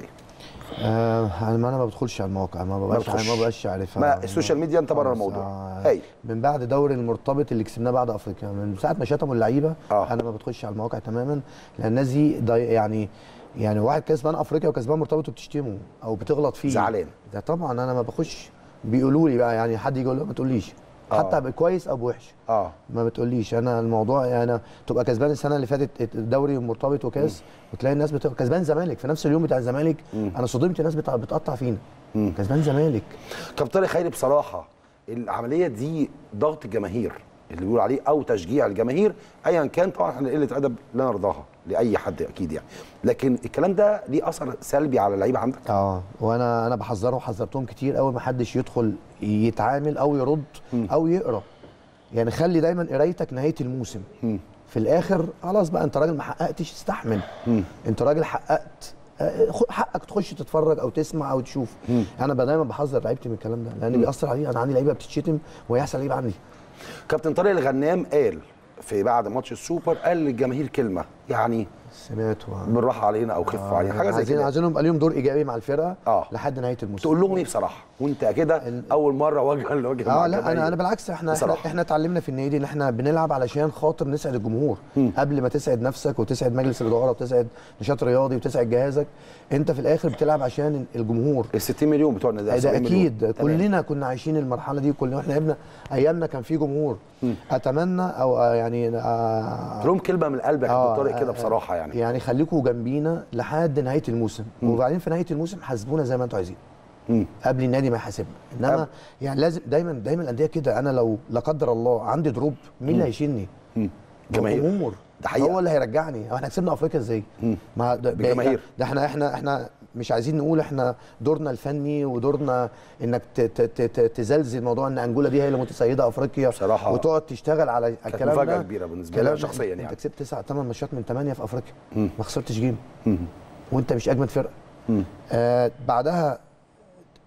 آه انا ما انا ما بدخلش على المواقع ما ببقاش بتخش. ما ببقاش عارف ما السوشيال ميديا انت بره خالص، الموضوع آه هاي من بعد دوري المرتبط اللي كسبناه بعد افريقيا من ساعه ما شتموا اللعيبه آه. انا ما بدخلش على المواقع تماما لان الناس دي ضي- يعني يعني واحد كسبان افريقيا وكسبان مرتبط وبتشتمه او بتغلط فيه زعلان. ده طبعا انا ما بخش بيقولوا لي بقى يعني حد يجي يقول له ما تقوليش آه. حتى بكويس او بوحش اه ما بتقوليش انا الموضوع يعني تبقى كسبان السنه اللي فاتت الدوري مرتبط وكاس وتلاقي الناس بتبقى كسبان زمالك في نفس اليوم بتاع الزمالك انا صدمت الناس بتق- بتقطع فينا كسبان زمالك كابتن طارق خيري بصراحه العمليه دي ضغط الجماهير اللي بيقول عليه او تشجيع الجماهير ايا كان طبعا احنا قله ادب لا نرضاها لاي حد اكيد يعني لكن الكلام ده ليه اثر سلبي على اللعيبه عندك اه وانا انا بحذره وحذرتهم كتير قوي ما حدش يدخل يتعامل او يرد او يقرا يعني خلي دايما قرايتك نهايه الموسم في الاخر خلاص بقى انت راجل ما حققتش استحمل انت راجل حققت آه، خ- حقك تخش تتفرج او تسمع او تشوف انا بقى دايما بحذر لعيبتي من الكلام ده لان بيأثر عليه انا عندي لعيبه بتتشتم وهي احسن لعيبه عندي كابتن طارق الغنام قال في بعد ماتش السوبر قال للجماهير كلمه يعني سمعت و... بالراحه علينا او خفوا علينا حاجه زي عايزين كده عايزينهم يبقى ليهم دور ايجابي مع الفرقه آه. لحد نهايه الموسم تقول لهم ايه بصراحه وانت كده اول مره وجها لوجه مع اه لا الجماهير. انا انا بالعكس احنا احنا, بصراحة. احنا اتعلمنا في النادي ان احنا بنلعب علشان خاطر نسعد الجمهور قبل ما تسعد نفسك وتسعد مجلس الاداره وتسعد نشاط رياضي وتسعد جهازك انت في الاخر بتلعب عشان الجمهور ال 60 مليون بتوع النادي ده 70 مليون. اكيد تمام. كلنا كنا عايشين المرحله دي كلنا واحنا ابنا ايامنا كان في جمهور اتمنى او آه، يعني آه قول لهم كلمه من القلب يا آه، كابتن طارق كده آه، بصراحه يعني يعني خليكم جنبينا لحد نهايه الموسم وبعدين في نهايه الموسم حاسبونا زي ما انتم عايزين مم. قبل النادي ما يحاسبنا انما أب- يعني لازم دايما دايما الانديه كده انا لو لا قدر الله عندي دروب مين اللي هيشيلني؟ جماهير. الجمهور ده حقيقة. هو اللي هيرجعني هو احنا كسبنا افريقيا ازاي؟ ما ده بالجماهير. ده احنا احنا احنا مش عايزين نقول احنا دورنا الفني ودورنا انك ت- ت- ت- ت- تزلزل موضوع ان انجولا دي هي اللي متسيده افريقيا بصراحة وتقعد تشتغل على الكلام ده مفاجأة كبيرة بالنسبة لي كلام- شخصياً انت يعني. كسبت تسع ثمان ماتشات من ثمانيه في افريقيا ما خسرتش جيم وانت مش اجمد فرقه آه بعدها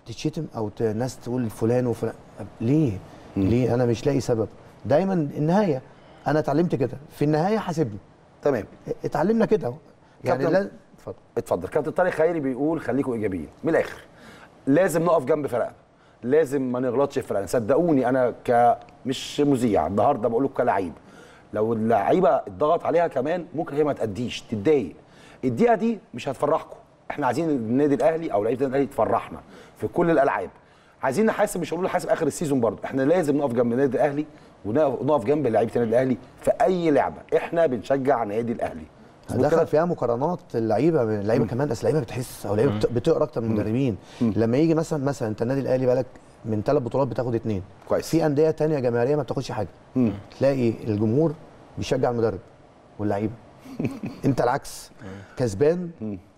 تتشتم او ت- ناس تقول فلان وفلان طب ليه ليه انا مش لاقي سبب دايما النهايه انا اتعلمت كده في النهايه حاسبني تمام اتعلمنا كده اهو يعني كابتن- لا اتفضل اتفضل كابتن طارق خيري بيقول خليكم ايجابيين من الاخر لازم نقف جنب فرقنا لازم ما نغلطش في فرقنا صدقوني انا ك مش مذيع النهارده بقول لكم كلاعب لو اللعيبه اتضغط عليها كمان ممكن هي ما تأديش تتضايق الدقيقه دي مش هتفرحكم احنا عايزين النادي الاهلي او لعيبه النادي الاهلي تفرحنا في كل الالعاب عايزين نحاسب مش هنقول نحاسب اخر السيزون برضه احنا لازم نقف جنب النادي الاهلي ونقف ونقف جنب لعيبه النادي الاهلي في اي لعبه احنا بنشجع النادي الاهلي مظبوط كده؟ دخل فيها مقارنات اللعيبه اللعيبه كمان اصل اللعيبه بتحس او اللعيبه بت- بتقرا اكتر من المدربين لما يجي مثلا مثلا انت النادي الاهلي بالك من ثلاث بطولات بتاخد اثنين كويس. في انديه تانية جماهيريه ما بتاخدش حاجه مم. تلاقي الجمهور بيشجع المدرب واللعيبه انت العكس كسبان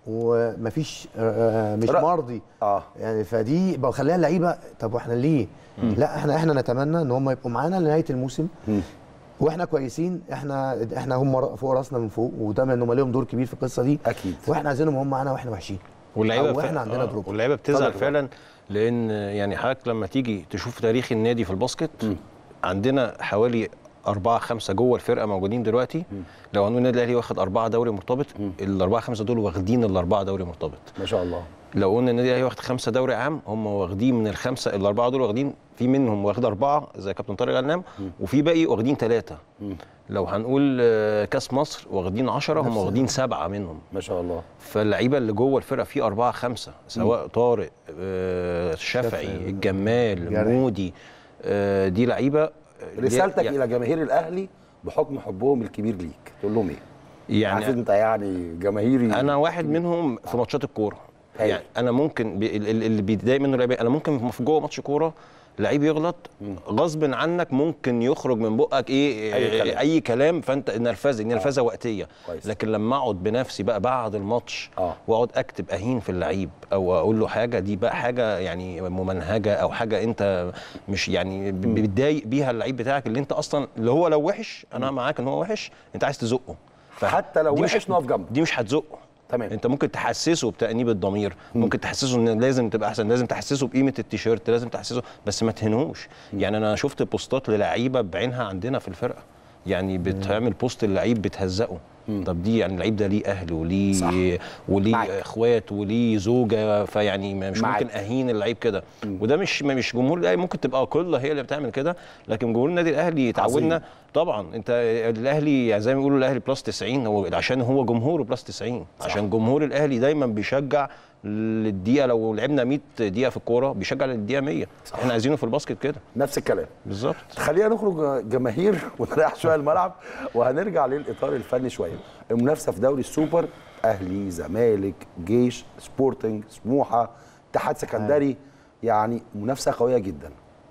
ومفيش آه، مش لا. مرضي اه يعني فدي بخليها اللعيبه طب واحنا ليه؟ لا احنا احنا نتمنى ان هم يبقوا معانا لنهايه الموسم واحنا كويسين احنا احنا هم فوق راسنا من فوق وده ان هم ليهم دور كبير في القصه دي اكيد واحنا عايزينهم هم معانا واحنا وحشين واللعيبه أو فا- إحنا عندنا آه، دروب. واللعيبه اتفضل بتزعل يا فعلا لان يعني حضرتك لما تيجي تشوف تاريخ النادي في الباسكت عندنا حوالي أربعة خمسة جوه الفرقة موجودين دلوقتي لو هنقول النادي الأهلي واخد أربعة دوري مرتبط الأربعة خمسة دول واخدين الأربعة دوري مرتبط ما شاء الله لو قلنا النادي الاهلي واخد خمسه دوري عام هم واخدين من الخمسه الاربعه دول واخدين في منهم واخد اربعه زي كابتن طارق غنام وفي باقي واخدين ثلاثه لو هنقول آه، كاس مصر واخدين 10 هم واخدين سبعه منهم ما شاء الله فاللعيبه اللي جوه الفرقه في اربعه خمسه سواء طارق آه، شافعي شافعي، الجمال جرح. مودي آه، دي لعيبه آه، رسالتك يعني- الى جماهير الاهلي بحكم حبهم الكبير ليك تقول لهم ايه يعني عارف انت يعني جماهيري انا واحد منهم في ماتشات الكوره هايل. يعني انا ممكن بي- ال- ال- اللي بيتضايق منه اللعيبه انا ممكن في جوه ماتش كوره لعيب يغلط غصب عنك ممكن يخرج من بقك ايه أي اي كلام. كلام, أي كلام فانت نرفزه نرفزه وقتيه كويس. لكن لما اقعد بنفسي بقى بعد الماتش آه. واقعد اكتب اهين في اللعيب او اقول له حاجه دي بقى حاجه يعني ممنهجه او حاجه انت مش يعني ب- بتضايق بيها اللعيب بتاعك اللي انت اصلا اللي هو لو وحش انا معاك ان هو وحش انت عايز تزقه ف- حتى لو دي مش- وحش نقف جنبه. دي مش هتزقه تمام. انت ممكن تحسسه بتانيب الضمير ممكن تحسسه ان لازم تبقى احسن لازم تحسسه بقيمه التيشيرت لازم تحسسه بس ما تهنوش يعني انا شفت بوستات للعيبه بعينها عندنا في الفرقه يعني بتعمل بوست اللعيب بتهزقه طب دي يعني اللعيب ده ليه اهل وليه صح. وليه معاك. اخوات وليه زوجه فيعني ما- مش معاك. ممكن اهين اللعيب كده وده مش مش جمهور الاهلي ممكن تبقى قله هي اللي بتعمل كده لكن جمهور النادي الاهلي اتعودنا عظيم. طبعا انت الاهلي يعني زي ما بيقولوا الاهلي بلس 90 هو عشان هو جمهوره بلس 90 عشان جمهور الاهلي دايما بيشجع للدقيقه لو لعبنا 100 دقيقه في الكوره بيشجع للدقيقه 100 احنا عايزينه في الباسكت كده نفس الكلام بالظبط خلينا نخرج جماهير ونريح شويه الملعب وهنرجع للاطار الفني شويه المنافسه في دوري السوبر اهلي زمالك جيش سبورتنج سموحه اتحاد سكندري يعني منافسه قويه جدا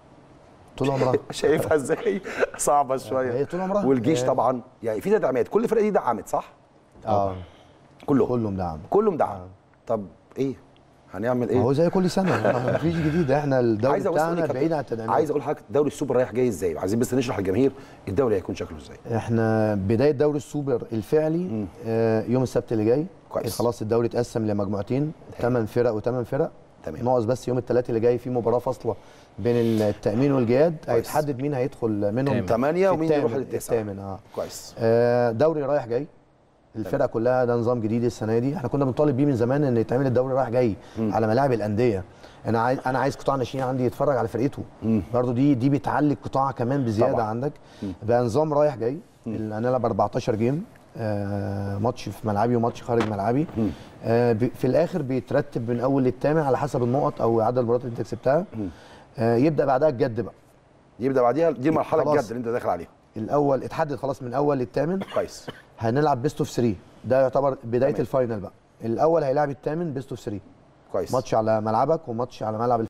طول عمرها شايفها ازاي صعبه شويه هي طول عمرها. والجيش آه. طبعا يعني في تدعيمات كل فرقه دي دعمت صح اه كلهم كلهم دعم كلهم دعم طب ايه هنعمل ما هو ايه زي كل سنه ما فيش جديد احنا الدوري عايز أقول بتاعنا لك بعيد عن التدعيمات عايز اقول لحضرتك دوري السوبر رايح جاي ازاي عايزين بس نشرح للجماهير الدوري هيكون شكله ازاي احنا بدايه دوري السوبر الفعلي آه يوم السبت اللي جاي كويس. خلاص الدوري اتقسم لمجموعتين ثمان فرق وثمان فرق تمام. ناقص بس يوم الثلاث اللي جاي في مباراه فاصله بين التامين والجياد هيتحدد مين هيدخل منهم تمانية في ومين يروح التامن- للتسعة. الثامن اه كويس آه، دوري رايح جاي الفرقه كلها ده نظام جديد السنه دي احنا كنا بنطالب بيه من زمان ان يتعمل الدوري رايح جاي على ملاعب الانديه انا عايز انا عايز قطاع ناشئين عندي يتفرج على فرقته برضو دي دي بتعلي القطاع كمان بزياده طبعا. طبعا. عندك بقى نظام رايح جاي اللي هنلعب 14 جيم آه ماتش في ملعبي وماتش خارج ملعبي آه بي- في الاخر بيترتب من اول للثامن على حسب النقط او عدد المباريات اللي انت كسبتها آه يبدا بعدها الجد بقى يبدا بعديها دي المرحله خلاص. الجد اللي انت داخل عليها الاول اتحدد خلاص من اول للثامن كويس هنلعب بيست اوف 3 ده يعتبر بدايه تمام. الفاينل بقى الاول هيلاعب الثامن بيست اوف 3 كويس ماتش على ملعبك وماتش على ملعب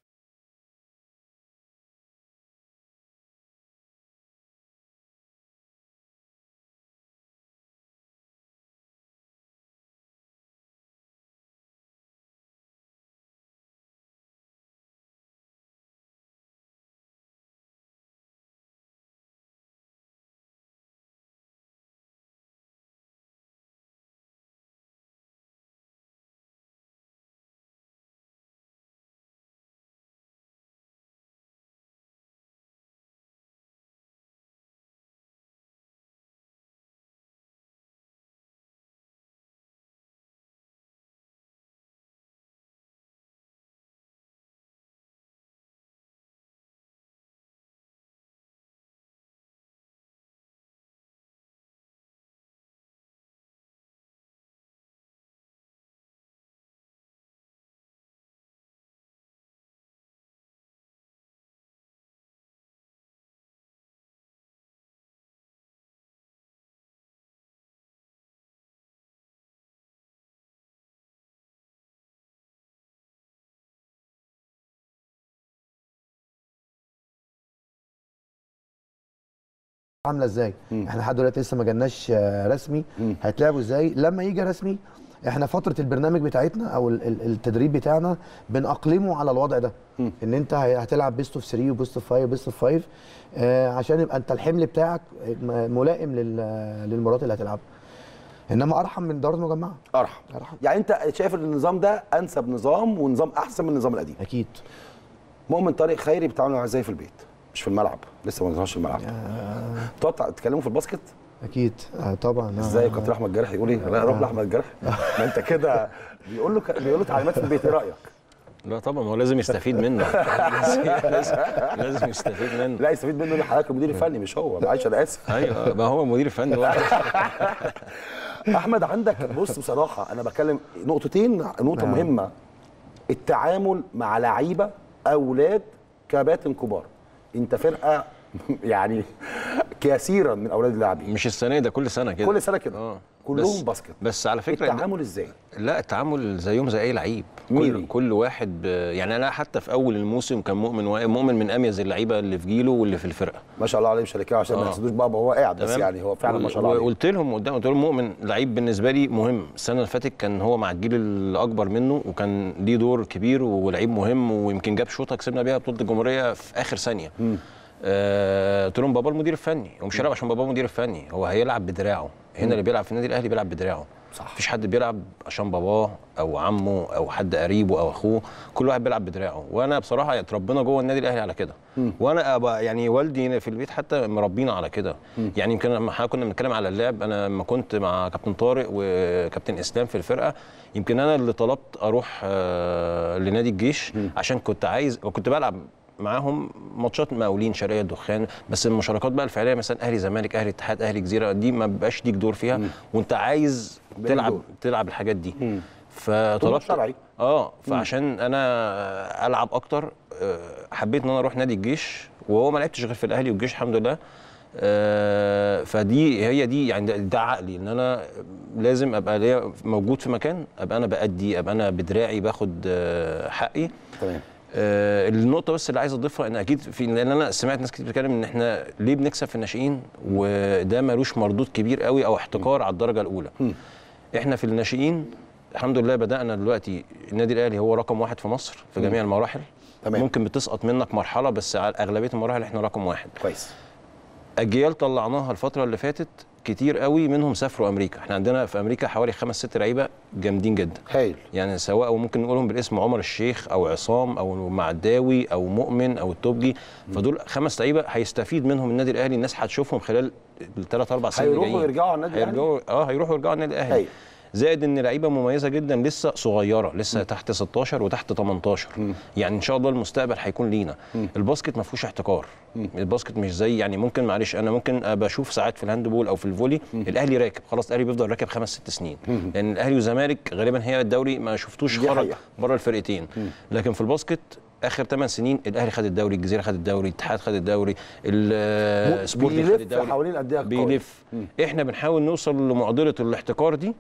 عامله ازاي احنا لحد دلوقتي لسه ما جالناش آه، رسمي هيتلعبوا ازاي لما يجي رسمي احنا فتره البرنامج بتاعتنا او ال- ال- التدريب بتاعنا بنأقلمه على الوضع ده ان انت هي- هتلعب بيست اوف 3 وبيست اوف 5 وبيست اوف 5 آه عشان يبقى انت الحمل بتاعك م- ملائم لل- للمباريات اللي هتلعبها انما ارحم من الدورات المجمعه ارحم أرحم. يعني انت شايف ان النظام ده انسب نظام ونظام احسن من النظام القديم اكيد مؤمن طارق خيري بيتعامل معاه ازاي في البيت مش في الملعب لسه ما نزلناش الملعب تقعد تتكلموا في الباسكت اكيد آه طبعا آه. ازاي كابتن احمد جرح يقول ايه لا روح لاحمد جرح ما انت كده بيقول له بيقول له تعليمات في البيت ايه رايك لا طبعا هو لازم يستفيد منه لازم, لازم, لازم يستفيد منه لا يستفيد منه حضرتك المدير الفني مش هو معلش انا اسف ايوه ما هو مدير فني هو احمد عندك بص بصراحه انا بتكلم نقطتين نقطه نعم. مهمه التعامل مع لعيبه اولاد كباتن كبار انت فرقه يعني كثيرا من اولاد اللاعبين مش السنه ده كل سنه كده كل سنه كده اه كلهم بس- باسكت بس على فكره التعامل ازاي لا التعامل زيهم زي اي لعيب ميري. كل كل واحد ب... يعني انا حتى في اول الموسم كان مؤمن و... مؤمن من اميز اللعيبه اللي في جيله واللي في الفرقه ما شاء الله عليه مش هنتكلم عشان ما آه. يحسدوش بابا هو قاعد بس تمام يعني هو فعلا ما شاء الله عليه وقلت لهم قدام قلت لهم مؤمن لعيب بالنسبه لي مهم السنه اللي فاتت كان هو مع الجيل الاكبر منه وكان ليه دور كبير ولعيب مهم ويمكن جاب شوطه كسبنا بيها بطوله الجمهوريه في اخر ثانيه آه، قلت لهم بابا المدير الفني هو مش هيلعب عشان بابا المدير الفني هو هيلعب بدراعه هنا اللي بيلعب في النادي الاهلي بيلعب بدراعه صح. مفيش حد بيلعب عشان باباه او عمه او حد قريبه او اخوه كل واحد بيلعب بدراعه وانا بصراحه اتربينا جوه النادي الاهلي على كده وانا أبقى يعني والدي في البيت حتى مربينا على كده يعني يمكن لما احنا كنا بنتكلم على اللعب انا لما كنت مع كابتن طارق وكابتن اسلام في الفرقه يمكن انا اللي طلبت اروح آه، لنادي الجيش عشان كنت عايز وكنت بلعب معاهم ماتشات مقاولين شرقيه الدخان بس المشاركات بقى الفعليه مثلا اهلي زمالك اهلي اتحاد اهلي جزيره دي ما بيبقاش ليك دور فيها وانت عايز بين تلعب دور. تلعب الحاجات دي طلب فطلبت شرعي. اه فعشان انا العب اكتر آه، حبيت ان انا اروح نادي الجيش وهو ما لعبتش غير في الاهلي والجيش الحمد لله آه، فدي هي دي يعني ده- ده عقلي ان انا لازم ابقى ليا موجود في مكان ابقى انا بادي ابقى انا بدراعي باخد آه، حقي تمام آه، النقطة بس اللي عايز اضيفها ان اكيد في لان انا سمعت ناس كتير بتتكلم ان احنا ليه بنكسب في الناشئين وده ملوش مردود كبير قوي او احتكار على الدرجة الأولى. احنا في الناشئين الحمد لله بدأنا دلوقتي النادي الأهلي هو رقم واحد في مصر في جميع المراحل. تمام. ممكن بتسقط منك مرحلة بس على أغلبية المراحل احنا رقم واحد. كويس اجيال طلعناها الفتره اللي فاتت كتير قوي منهم سافروا امريكا احنا عندنا في امريكا حوالي خمس ست لعيبه جامدين جدا هايل يعني سواء وممكن نقولهم بالاسم عمر الشيخ او عصام او معداوي او مؤمن او التوبجي فدول خمس لعيبه هيستفيد منهم النادي الاهلي الناس هتشوفهم خلال الثلاث اربع سنين هيروحوا الجايين. ويرجعوا على النادي الأهلي؟ هيرجعوا اه هيروحوا يرجعوا النادي الاهلي هايل. زائد ان لعيبه مميزه جدا لسه صغيره لسه تحت 16 وتحت 18 يعني ان شاء الله المستقبل هيكون لينا الباسكت ما فيهوش احتكار الباسكت مش زي يعني ممكن معلش انا ممكن ابقى اشوف ساعات في الهاندبول او في الفولي الاهلي راكب خلاص الاهلي بيفضل راكب خمس ست سنين لان الاهلي والزمالك غالبا هي الدوري ما شفتوش دي خرج حقيقة. بره الفرقتين لكن في الباسكت اخر 8 سنين الاهلي خد الدوري الجزيره خد الدوري الاتحاد خد الدوري السبورتنج خد بيلف الدوري حوالين الأندية القوية. بيلف احنا بنحاول نوصل لمعضله الاحتكار دي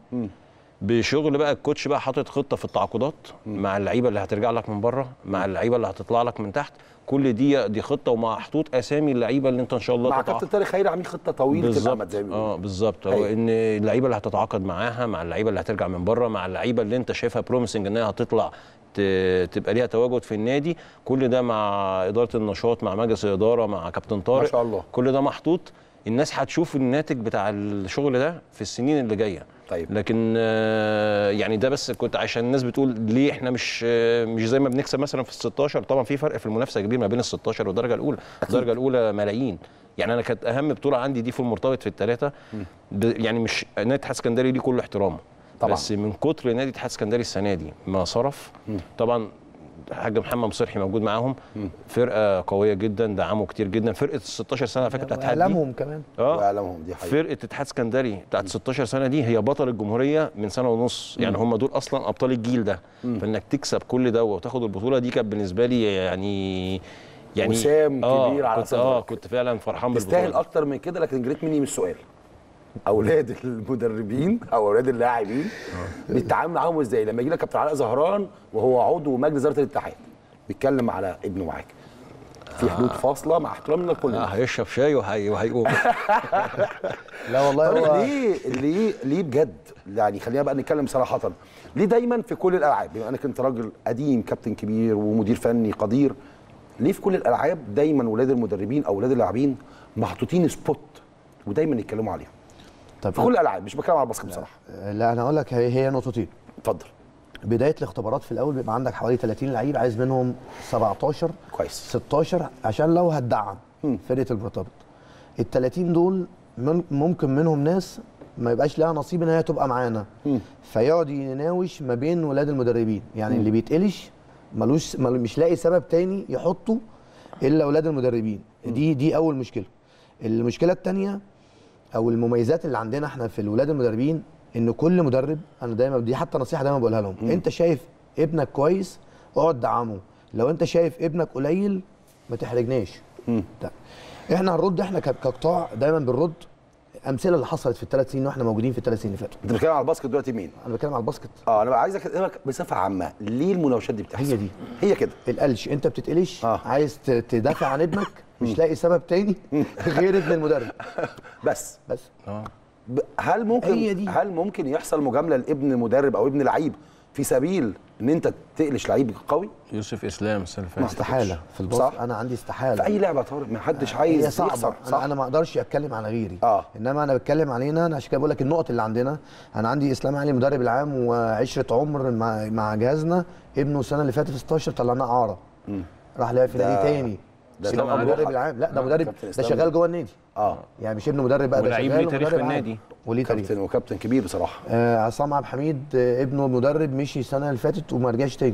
بشغل بقى الكوتش بقى حاطط خطه في التعاقدات مع اللعيبه اللي هترجع لك من بره مع اللعيبه اللي هتطلع لك من تحت كل دي دي خطه ومحطوط اسامي اللعيبه اللي انت ان شاء الله مع تتعاقد كابتن طارق خيري عاملين خطه طويله الامد بالظبط زي ما بيقولوا اه بالظبط هو أيوة. ان اللعيبه اللي هتتعاقد معاها مع اللعيبه اللي هترجع من بره مع اللعيبه اللي انت شايفها بروميسنج انها هتطلع ت- تبقى ليها تواجد في النادي كل ده مع اداره النشاط مع مجلس الاداره مع كابتن طارق ما شاء الله. كل ده محطوط الناس هتشوف الناتج بتاع الشغل ده في السنين اللي جايه طيب. لكن آه، يعني ده بس كنت عشان الناس بتقول ليه احنا مش آه، مش زي ما بنكسب مثلا في ال 16 طبعا في فرق في المنافسه كبير ما بين ال 16 والدرجه الاولى الدرجه الاولى ملايين يعني انا كانت اهم بطوله عندي دي في المرتبط في الثلاثه يعني مش نادي اتحاد اسكندري ليه كل احترامه طبعاً. بس من كتر نادي اتحاد اسكندري السنه دي ما صرف طبعا الحاج محمد مصرحي موجود معاهم فرقه قويه جدا دعموا كتير جدا فرقه ال 16 سنه على فكره بتاعت الاتحاد دي اعلامهم كمان اه واعلامهم دي حقيقه فرقه اتحاد اسكندري بتاعت 16 سنه دي هي بطل الجمهوريه من سنه ونص يعني هم دول اصلا ابطال الجيل ده فانك تكسب كل ده وتاخد البطوله دي كانت بالنسبه لي يعني يعني وسام آه كبير على كنت اه صدرك. كنت فعلا فرحان تستاهل بالبطوله دي. اكتر من كده لكن جريت مني من السؤال اولاد المدربين او اولاد اللاعبين بيتعامل معاهم ازاي لما يجي لك كابتن علاء زهران وهو عضو مجلس اداره الاتحاد بيتكلم على ابنه معاك في حدود فاصله مع احترامنا لكل آه، هيشرب شاي وهي وهيقوم لا والله طارق هو ليه ليه ليه بجد يعني خلينا بقى نتكلم صراحه ليه دايما في كل الالعاب بما انك انت راجل قديم كابتن كبير ومدير فني قدير ليه في كل الالعاب دايما ولاد المدربين او ولاد اللاعبين محطوطين سبوت ودايما يتكلموا عليهم طب في كل الالعاب مش بتكلم على الباسكت بصراحه لا انا هقول لك هي هي نقطتين اتفضل بدايه الاختبارات في الاول بيبقى عندك حوالي 30 لعيب عايز منهم 17 كويس 16 عشان لو هتدعم فرقه المرتبط ال 30 دول من- ممكن منهم ناس ما يبقاش لها نصيب ان هي تبقى معانا فيقعد يناوش ما بين ولاد المدربين يعني اللي بيتقلش ملوش مل- مش لاقي سبب تاني يحطه الا ولاد المدربين دي دي اول مشكله المشكله الثانيه او المميزات اللي عندنا احنا في الولاد المدربين ان كل مدرب انا دايما دي حتى نصيحه دايما بقولها لهم انت شايف ابنك كويس اقعد دعمه لو انت شايف ابنك قليل ما تحرجناش لا. احنا هنرد احنا ك- كقطاع دايما بنرد امثله اللي حصلت في الثلاث سنين واحنا موجودين في الثلاث سنين اللي فاتوا انت بتتكلم على الباسكت دلوقتي مين؟ انا بتكلم على الباسكت اه انا بقى عايزك اكلمك بصفه عامه ليه المناوشات دي بتحصل؟ هي دي. هي كده القلش انت بتتقلش آه. عايز ت- تدافع عن ابنك مش لاقي سبب تاني غير ابن المدرب بس بس ب- هل ممكن هي دي. هل ممكن يحصل مجامله لابن مدرب او ابن لعيب في سبيل ان انت تقلش لعيب قوي يوسف اسلام السنه اللي فاتت استحاله في الباسكت صح. انا عندي استحاله في اي لعبه يا طارق ما حدش عايز هي صعبه يخسر انا, أنا ما اقدرش اتكلم على غيري آه. انما انا بتكلم علينا انا عشان كده بقول لك النقط اللي عندنا انا عندي اسلام علي مدرب العام وعشره عمر مع, مع جهازنا ابنه السنه اللي فاتت في 16 طلعناه اعاره راح لعب في ده- نادي تاني ده ده طبعاً مدرب روحك. العام لا ده مدرب كابتن ده إسلام شغال جوه النادي اه يعني مش ابن مدرب بقى ده ولعيب شغال ليه تاريخ ومدرب في عام. النادي. وليه تاريخ كابتن وكابتن كبير بصراحه آه عصام عبد الحميد آه ابنه مدرب مشي السنه اللي فاتت وما رجعش تاني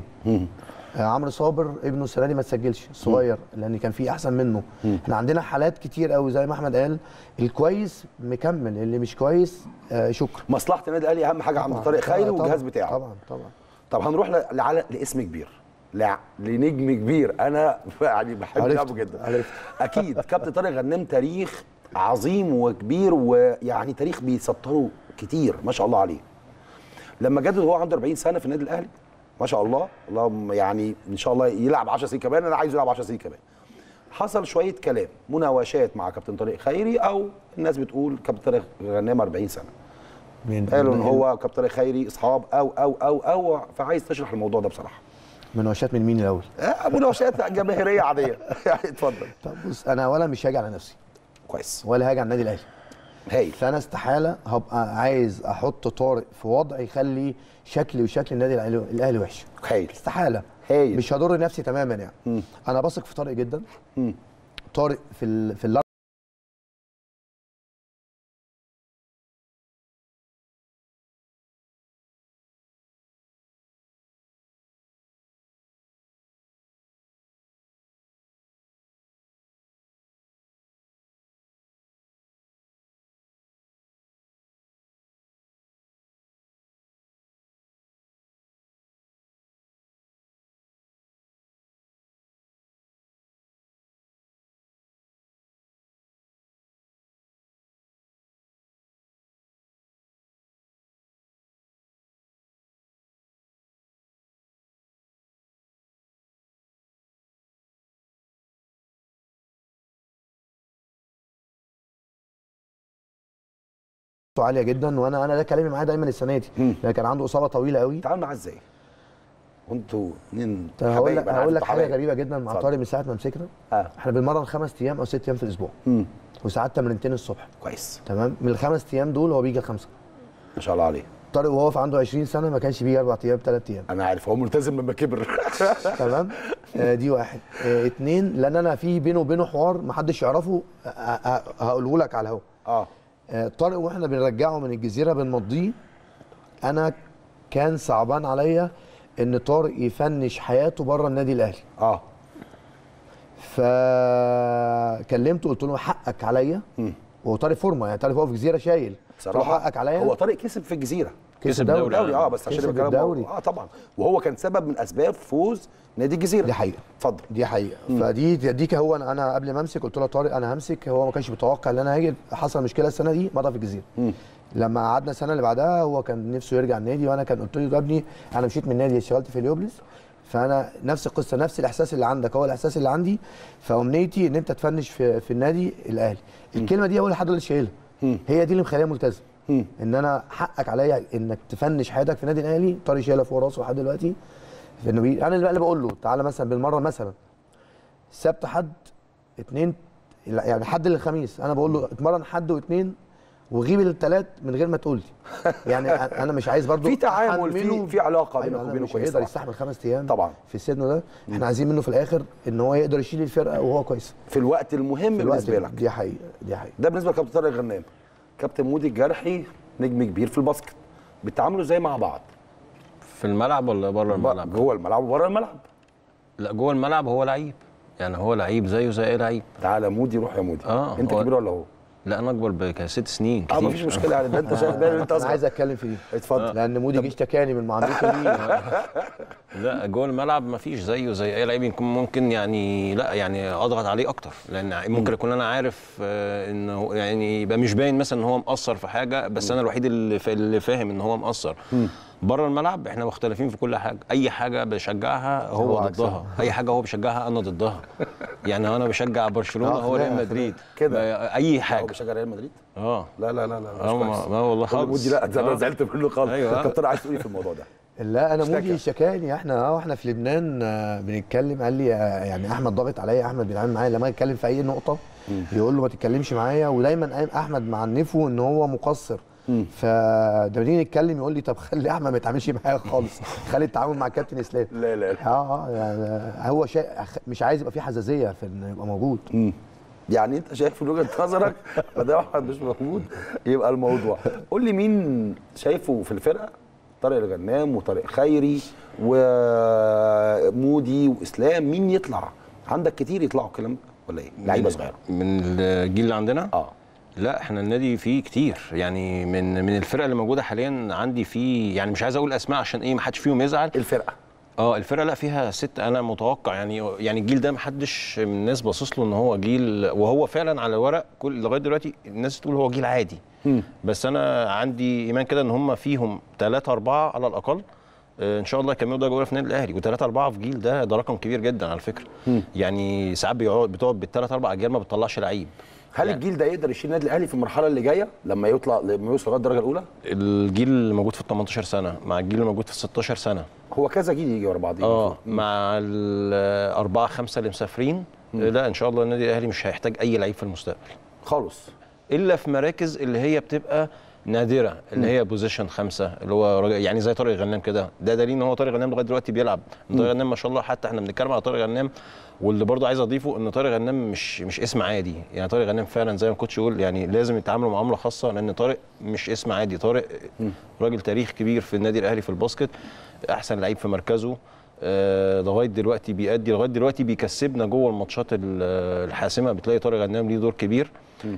آه عمرو صابر ابنه السنه دي ما تسجلش الصغير لان كان في احسن منه احنا عندنا حالات كتير قوي زي ما احمد قال الكويس مكمل اللي مش كويس آه شكرا مصلحه النادي الاهلي اهم حاجه عند طبعاً، طارق خيري طبعاً، والجهاز بتاعه طبعا طبعا طب هنروح ل- لعلى لاسم كبير لع... لنجم كبير انا يعني بحب عرفت، لعبه جدا عرفت. اكيد كابتن طارق غنام تاريخ عظيم وكبير ويعني تاريخ بيسطره كتير ما شاء الله عليه لما جدد وهو عنده 40 سنه في النادي الاهلي ما شاء الله اللهم يعني ان شاء الله يلعب 10 سنين كمان انا عايزه يلعب 10 سنين كمان حصل شويه كلام مناوشات مع كابتن طارق خيري او الناس بتقول كابتن طارق غنام 40 سنه من قالوا ان هو كابتن طارق خيري اصحاب او او او او فعايز تشرح الموضوع ده بصراحه مناوشات من مين الاول آه، مناوشات جماهيريه عاديه يعني اتفضل طب بص انا ولا مش هاجي على نفسي كويس ولا هاجي على النادي الاهلي هايل فانا استحاله هبقى عايز احط طارق في وضع يخلي شكلي وشكل النادي الاهلي الأهلي وحش هايل استحاله هايل. مش هضر نفسي تماما يعني انا بثق في طارق جدا طارق في ال... في الاربع عاليه جدا وانا انا ده كلامي معاه دايما السنه دي لان كان عنده اصابه طويله قوي تعامل معاه ازاي؟ وانتوا اتنين طب هقول حبايب، لك أنا عارف هقول لك انتوا حاجه حبايب. غريبه جدا مع اتفضل. طارق من ساعه ما مسكنا اه احنا بنمرن خمس ايام او ست ايام في الاسبوع امم وساعات تمرينتين الصبح كويس تمام من الخمس ايام دول هو بيجي الخمسه ما شاء الله عليه طارق وهو في عنده 20 سنه ما كانش بيجي اربع ايام ثلاث ايام انا عارف هو ملتزم لما كبر تمام آه دي واحد آه اتنين لان انا في بينه وبينه حوار ما حدش يعرفه آه، آه، هقوله لك على الهوا اه آه، طارق واحنا بنرجعه من الجزيره بنمضيه انا كان صعبان عليا ان طارق يفنش حياته بره النادي الاهلي اه فكلمته قلت له حقك عليا وهو طارق فورمه يعني طارق هو في الجزيره شايل قلت له بصراحه حقك عليا هو طارق كسب في الجزيره كسب دوري. دوري اه بس عشان كسب يبقى كلام الدوري. اه طبعا وهو كان سبب من اسباب فوز نادي الجزيره دي حقيقه اتفضل دي حقيقه فدي دي كان هو انا أنا قبل ما امسك قلت له يا طارق انا همسك هو ما كانش متوقع ان انا هاجي حصل مشكله السنه دي مضى في الجزيره لما قعدنا السنه اللي بعدها هو كان نفسه يرجع النادي وانا كان قلت له يا ابني انا مشيت من النادي اشتغلت في اليوبلس فانا نفس القصه نفس الاحساس اللي عندك هو الاحساس اللي عندي فامنيتي ان انت تفنش في, في النادي الاهلي الكلمه دي هو لحد اللي شايلها هي دي اللي مخليها ملتزم ان انا حقك عليا انك تفنش حياتك في النادي الاهلي طارق شايلها فوق راسه لحد دلوقتي في انه بي... انا اللي اللي بقول له تعالى مثلا بالمره مثلا سبت حد اتنين لا، يعني حد للخميس انا بقول له اتمرن حد واثنين وغيب الثلاث من غير ما تقول لي يعني انا مش عايز برضو في تعامل في أحمله- في علاقه بينك أيوة أنا وبينه مش كويسه هيقدر يستحمل خمس ايام طبعا. في سنه ده احنا عايزين منه في الاخر ان هو يقدر يشيل الفرقه وهو كويس في الوقت المهم في الوقت بالنسبه لك دي حقيقه دي حقيقه ده بالنسبه لكابتن طارق غنام كابتن مودي الجرحي نجم كبير في الباسكت بيتعاملوا ازاي مع بعض في الملعب ولا بره الملعب؟ جوه الملعب وبره الملعب لا جوه الملعب هو لعيب يعني هو لعيب زيه زي اي لعيب تعالى مودي روح يا مودي آه، انت هو- كبير ولا هو لا انا اكبر بست سنين اه كتير مفيش مشكله يعني ده انت شايف بالي انت انا اصغر عايز اتكلم في دي اتفضل لان مودي جه اشتكاني من معاملته دي لا جوه الملعب ما فيش زيه زي اي لعيب يكون ممكن يعني لا يعني اضغط عليه اكتر لان ممكن اكون انا عارف آه، انه يعني يبقى مش باين مثلا ان هو مقصر في حاجه بس انا الوحيد اللي فا- اللي فاهم ان هو مقصر بره الملعب احنا مختلفين في كل حاجه اي حاجه بشجعها هو, هو عكسها. ضدها اي حاجه هو بيشجعها انا ضدها يعني انا بشجع برشلونه آه، هو ريال خناقة، مدريد كده. ما- اي هو حاجه بيشجع ريال مدريد اه لا لا لا لا اه مش ما كويس. ما والله قول خالص مودي لا ده انا آه. زعلت منه خالص أيوة. كابتن طارق عايز تقول ايه في الموضوع ده لا انا اشتكى. مودي شكاني احنا اه احنا في لبنان آه، بنتكلم قال لي آه، يعني احمد ضاغط عليا احمد بيتعامل معايا لما اتكلم في اي نقطه يقول له ما تتكلمش معايا ودايما قايم احمد معنفه ان هو مقصر فلما نيجي نتكلم يقول لي طب خلي احمد ما يتعاملش معايا خالص خلي التعامل مع كابتن اسلام لا لا لا اه اه يعني هو شيء مش عايز يبقى في حساسيه في انه يبقى موجود يعني انت شايف من وجهه نظرك ما دام احمد مش موجود يبقى الموضوع قول لي مين شايفه في الفرقه طارق الغنام وطارق خيري ومودي واسلام مين يطلع عندك كتير يطلعوا الكلام ده ولا ايه لعيبه صغيره من الجيل اللي عندنا اه لا احنا النادي فيه كتير يعني من من الفرق اللي موجوده حاليا عندي فيه يعني مش عايز اقول اسماء عشان ايه ما حدش فيهم يزعل الفرقه اه الفرقه لا فيها ست انا متوقع يعني يعني الجيل ده ما حدش من الناس باصص له ان هو جيل وهو فعلا على الورق كل لغايه دلوقتي الناس تقول هو جيل عادي بس انا عندي ايمان كده ان هم فيهم ثلاثة أربعة على الأقل آه، ان شاء الله يكملوا درجه اولى في النادي الاهلي وثلاثة أربعة في جيل ده ده رقم كبير جدا على فكره يعني ساعات بيقعد بتقعد بالثلاث اربع اجيال ما بتطلعش لعيب هل يعني- الجيل ده يقدر يشيل النادي الاهلي في المرحله اللي جايه لما يطلع لما يوصل لغايه الدرجه الاولى الجيل اللي موجود في ال 18 سنه مع الجيل اللي موجود في ال 16 سنه هو كذا جيل يجي ورا بعض اه مع الاربعه خمسه اللي مسافرين لا ان شاء الله النادي الاهلي مش هيحتاج اي لعيب في المستقبل خالص الا في مراكز اللي هي بتبقى نادره اللي هي بوزيشن خمسه اللي هو راجل- يعني زي طارق غنام كده ده دليل ان هو طارق غنام لغايه دلوقتي بيلعب طارق غنام ما شاء الله حتى احنا بنتكلم على طارق غنام واللي برضه عايز اضيفه ان طارق غنام مش مش اسم عادي يعني طارق غنام فعلا زي ما كنتش يقول يعني لازم يتعاملوا معامله خاصه لان طارق مش اسم عادي طارق راجل تاريخ كبير في النادي الاهلي في الباسكت احسن لعيب في مركزه آه، لغايه دلوقتي بيأدي لغايه دلوقتي بيكسبنا جوه الماتشات ال- الحاسمه بتلاقي طارق غنام ليه دور كبير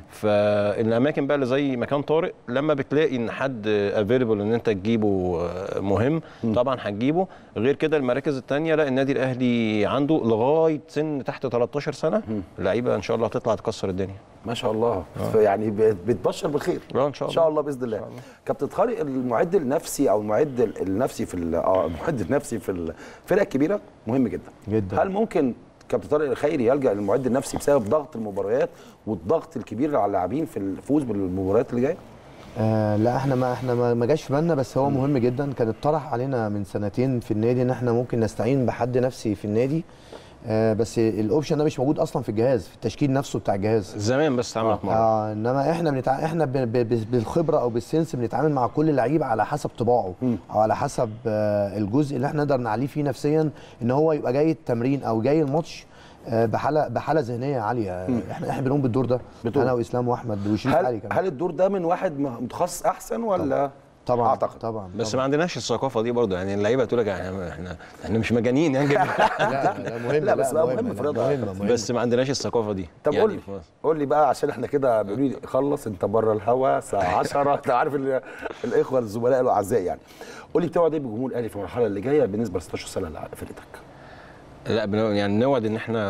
فالاماكن بقى اللي زي مكان طارق لما بتلاقي ان حد افيلبل ان انت تجيبه آه، مهم طبعا هتجيبه غير كده المراكز الثانيه لا النادي الاهلي عنده لغايه سن تحت 13 سنه لعيبه ان شاء الله هتطلع تكسر الدنيا ما شاء الله يعني بت- بتبشر بالخير اه ان شاء ان الله شاء الله باذن الله كابتن طارق المعد النفسي او المعد ال- النفسي في ال- اه المعد النفسي في الفرق الكبيره مهم جدا جدا. هل ممكن كابتن طارق الخيري يلجا للمعد النفسي بسبب ضغط المباريات والضغط الكبير على اللاعبين في الفوز بالمباريات اللي جايه آه لا احنا ما احنا ما ما جاش في بالنا بس هو مهم جدا كان اتطرح علينا من سنتين في النادي ان احنا ممكن نستعين بحد نفسي في النادي آه بس الاوبشن ده مش موجود اصلا في الجهاز في التشكيل نفسه بتاع الجهاز زمان بس اتعملت مره آه انما احنا بنتع... احنا ب... ب... ب... بالخبره او بالسنس بنتعامل مع كل لعيب على حسب طباعه او على حسب آه الجزء اللي احنا نقدر نعليه فيه نفسيا ان هو يبقى جاي التمرين او جاي الماتش آه بحاله بحاله ذهنيه عاليه احنا احنا بنقوم بالدور ده بتقوم. انا واسلام واحمد وشريف علي هل كمان هل الدور ده من واحد م- متخصص احسن ولا طبعا اعتقد طبعا بس طبعا. ما عندناش الثقافه دي برضه يعني اللعيبه تقول لك يعني احنا احنا مش مجانين يعني لا لا مهم لا، بس لا، مهم في الرياضة. مهم مهم بس ما عندناش الثقافه دي طب يعني قول لي في مصر. قول لي بقى عشان احنا كده بيقولوا لي خلص انت بره الهوا الساعه 10 انت عارف ال- الاخوه الزملاء الاعزاء يعني قول لي بتوعد ايه بالجمهور الاهلي في المرحله اللي جايه بالنسبه ل 16 سنه اللي على فرقتك لا بنو- يعني نوعد ان احنا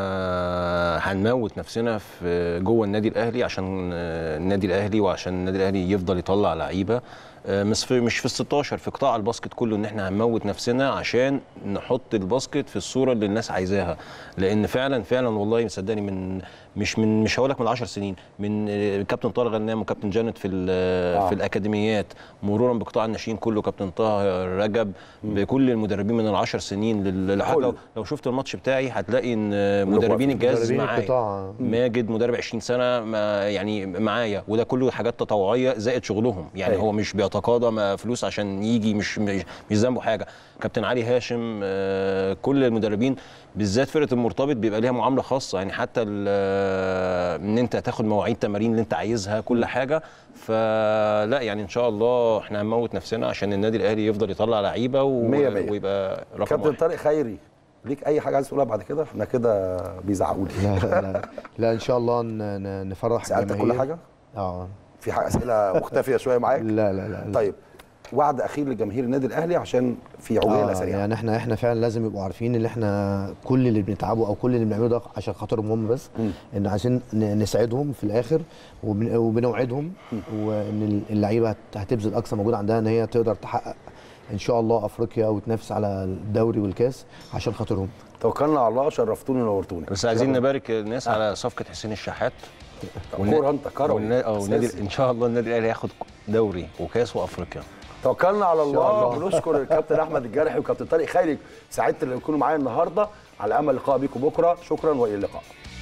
هنموت نفسنا في جوه النادي الاهلي عشان آه، النادي الاهلي وعشان النادي الاهلي يفضل يطلع لعيبه آه، مش في مش في ال 16 في قطاع الباسكت كله ان احنا هنموت نفسنا عشان نحط الباسكت في الصوره اللي الناس عايزاها لان فعلا فعلا والله صدقني من مش من مش هقول لك من 10 سنين من آه، كابتن طارق غنام وكابتن جانت في ال- آه. في الاكاديميات مرورا بقطاع الناشئين كله كابتن طه رجب بكل المدربين من العشر سنين لل- لحد كله. لو, لو شفت الماتش بتاعي هتلاقي ان مدربين الجهاز مدربين معايا القطاع. ماجد مدرب 20 سنه ما يعني معايا وده كله حاجات تطوعيه زائد شغلهم يعني أيوة. هو مش بيتقاضى ما فلوس عشان يجي مش مش, مش ذنبه حاجه كابتن علي هاشم آه، كل المدربين بالذات فرقه المرتبط بيبقى ليها معامله خاصه يعني حتى ال- آه، ان انت تاخد مواعيد تمارين اللي انت عايزها كل حاجه فلا يعني ان شاء الله احنا هنموت نفسنا عشان النادي الاهلي يفضل يطلع لعيبه و... مية مية. ويبقى رقم كابتن واحد طارق خيري ليك اي حاجه عايز تقولها بعد كده احنا كده بيزعقوا لي لا لا لا ان شاء الله ن- ن- نفرح سالتك الجماهير. كل حاجه اه في حاجه اسئله مختفيه شويه معاك لا لا لا طيب وعد اخير لجماهير النادي الاهلي عشان في عجاله آه سريعه يعني احنا احنا فعلا لازم يبقوا عارفين ان احنا كل اللي بنتعبه او كل اللي بنعمله ده عشان خاطرهم هم بس مم. ان عشان ن- نساعدهم في الاخر وبن- وبنوعدهم وان اللعيبه هت- هتبذل اقصى مجهود عندها ان هي تقدر تحقق ان شاء الله افريقيا وتنافس على الدوري والكاس عشان خاطرهم توكلنا على الله شرفتوني ونورتوني بس عايزين نبارك الناس على صفقه حسين الشحات كوره انت كروي والنا- اه والنادي أساسي. ان شاء الله النادي الاهلي هياخد دوري وكاس وافريقيا توكلنا على الله الله. بنشكر الكابتن احمد الجرحي وكابتن طارق خيري سعدت ان يكونوا معايا النهارده على امل لقاء بيكم بكره شكرا والى اللقاء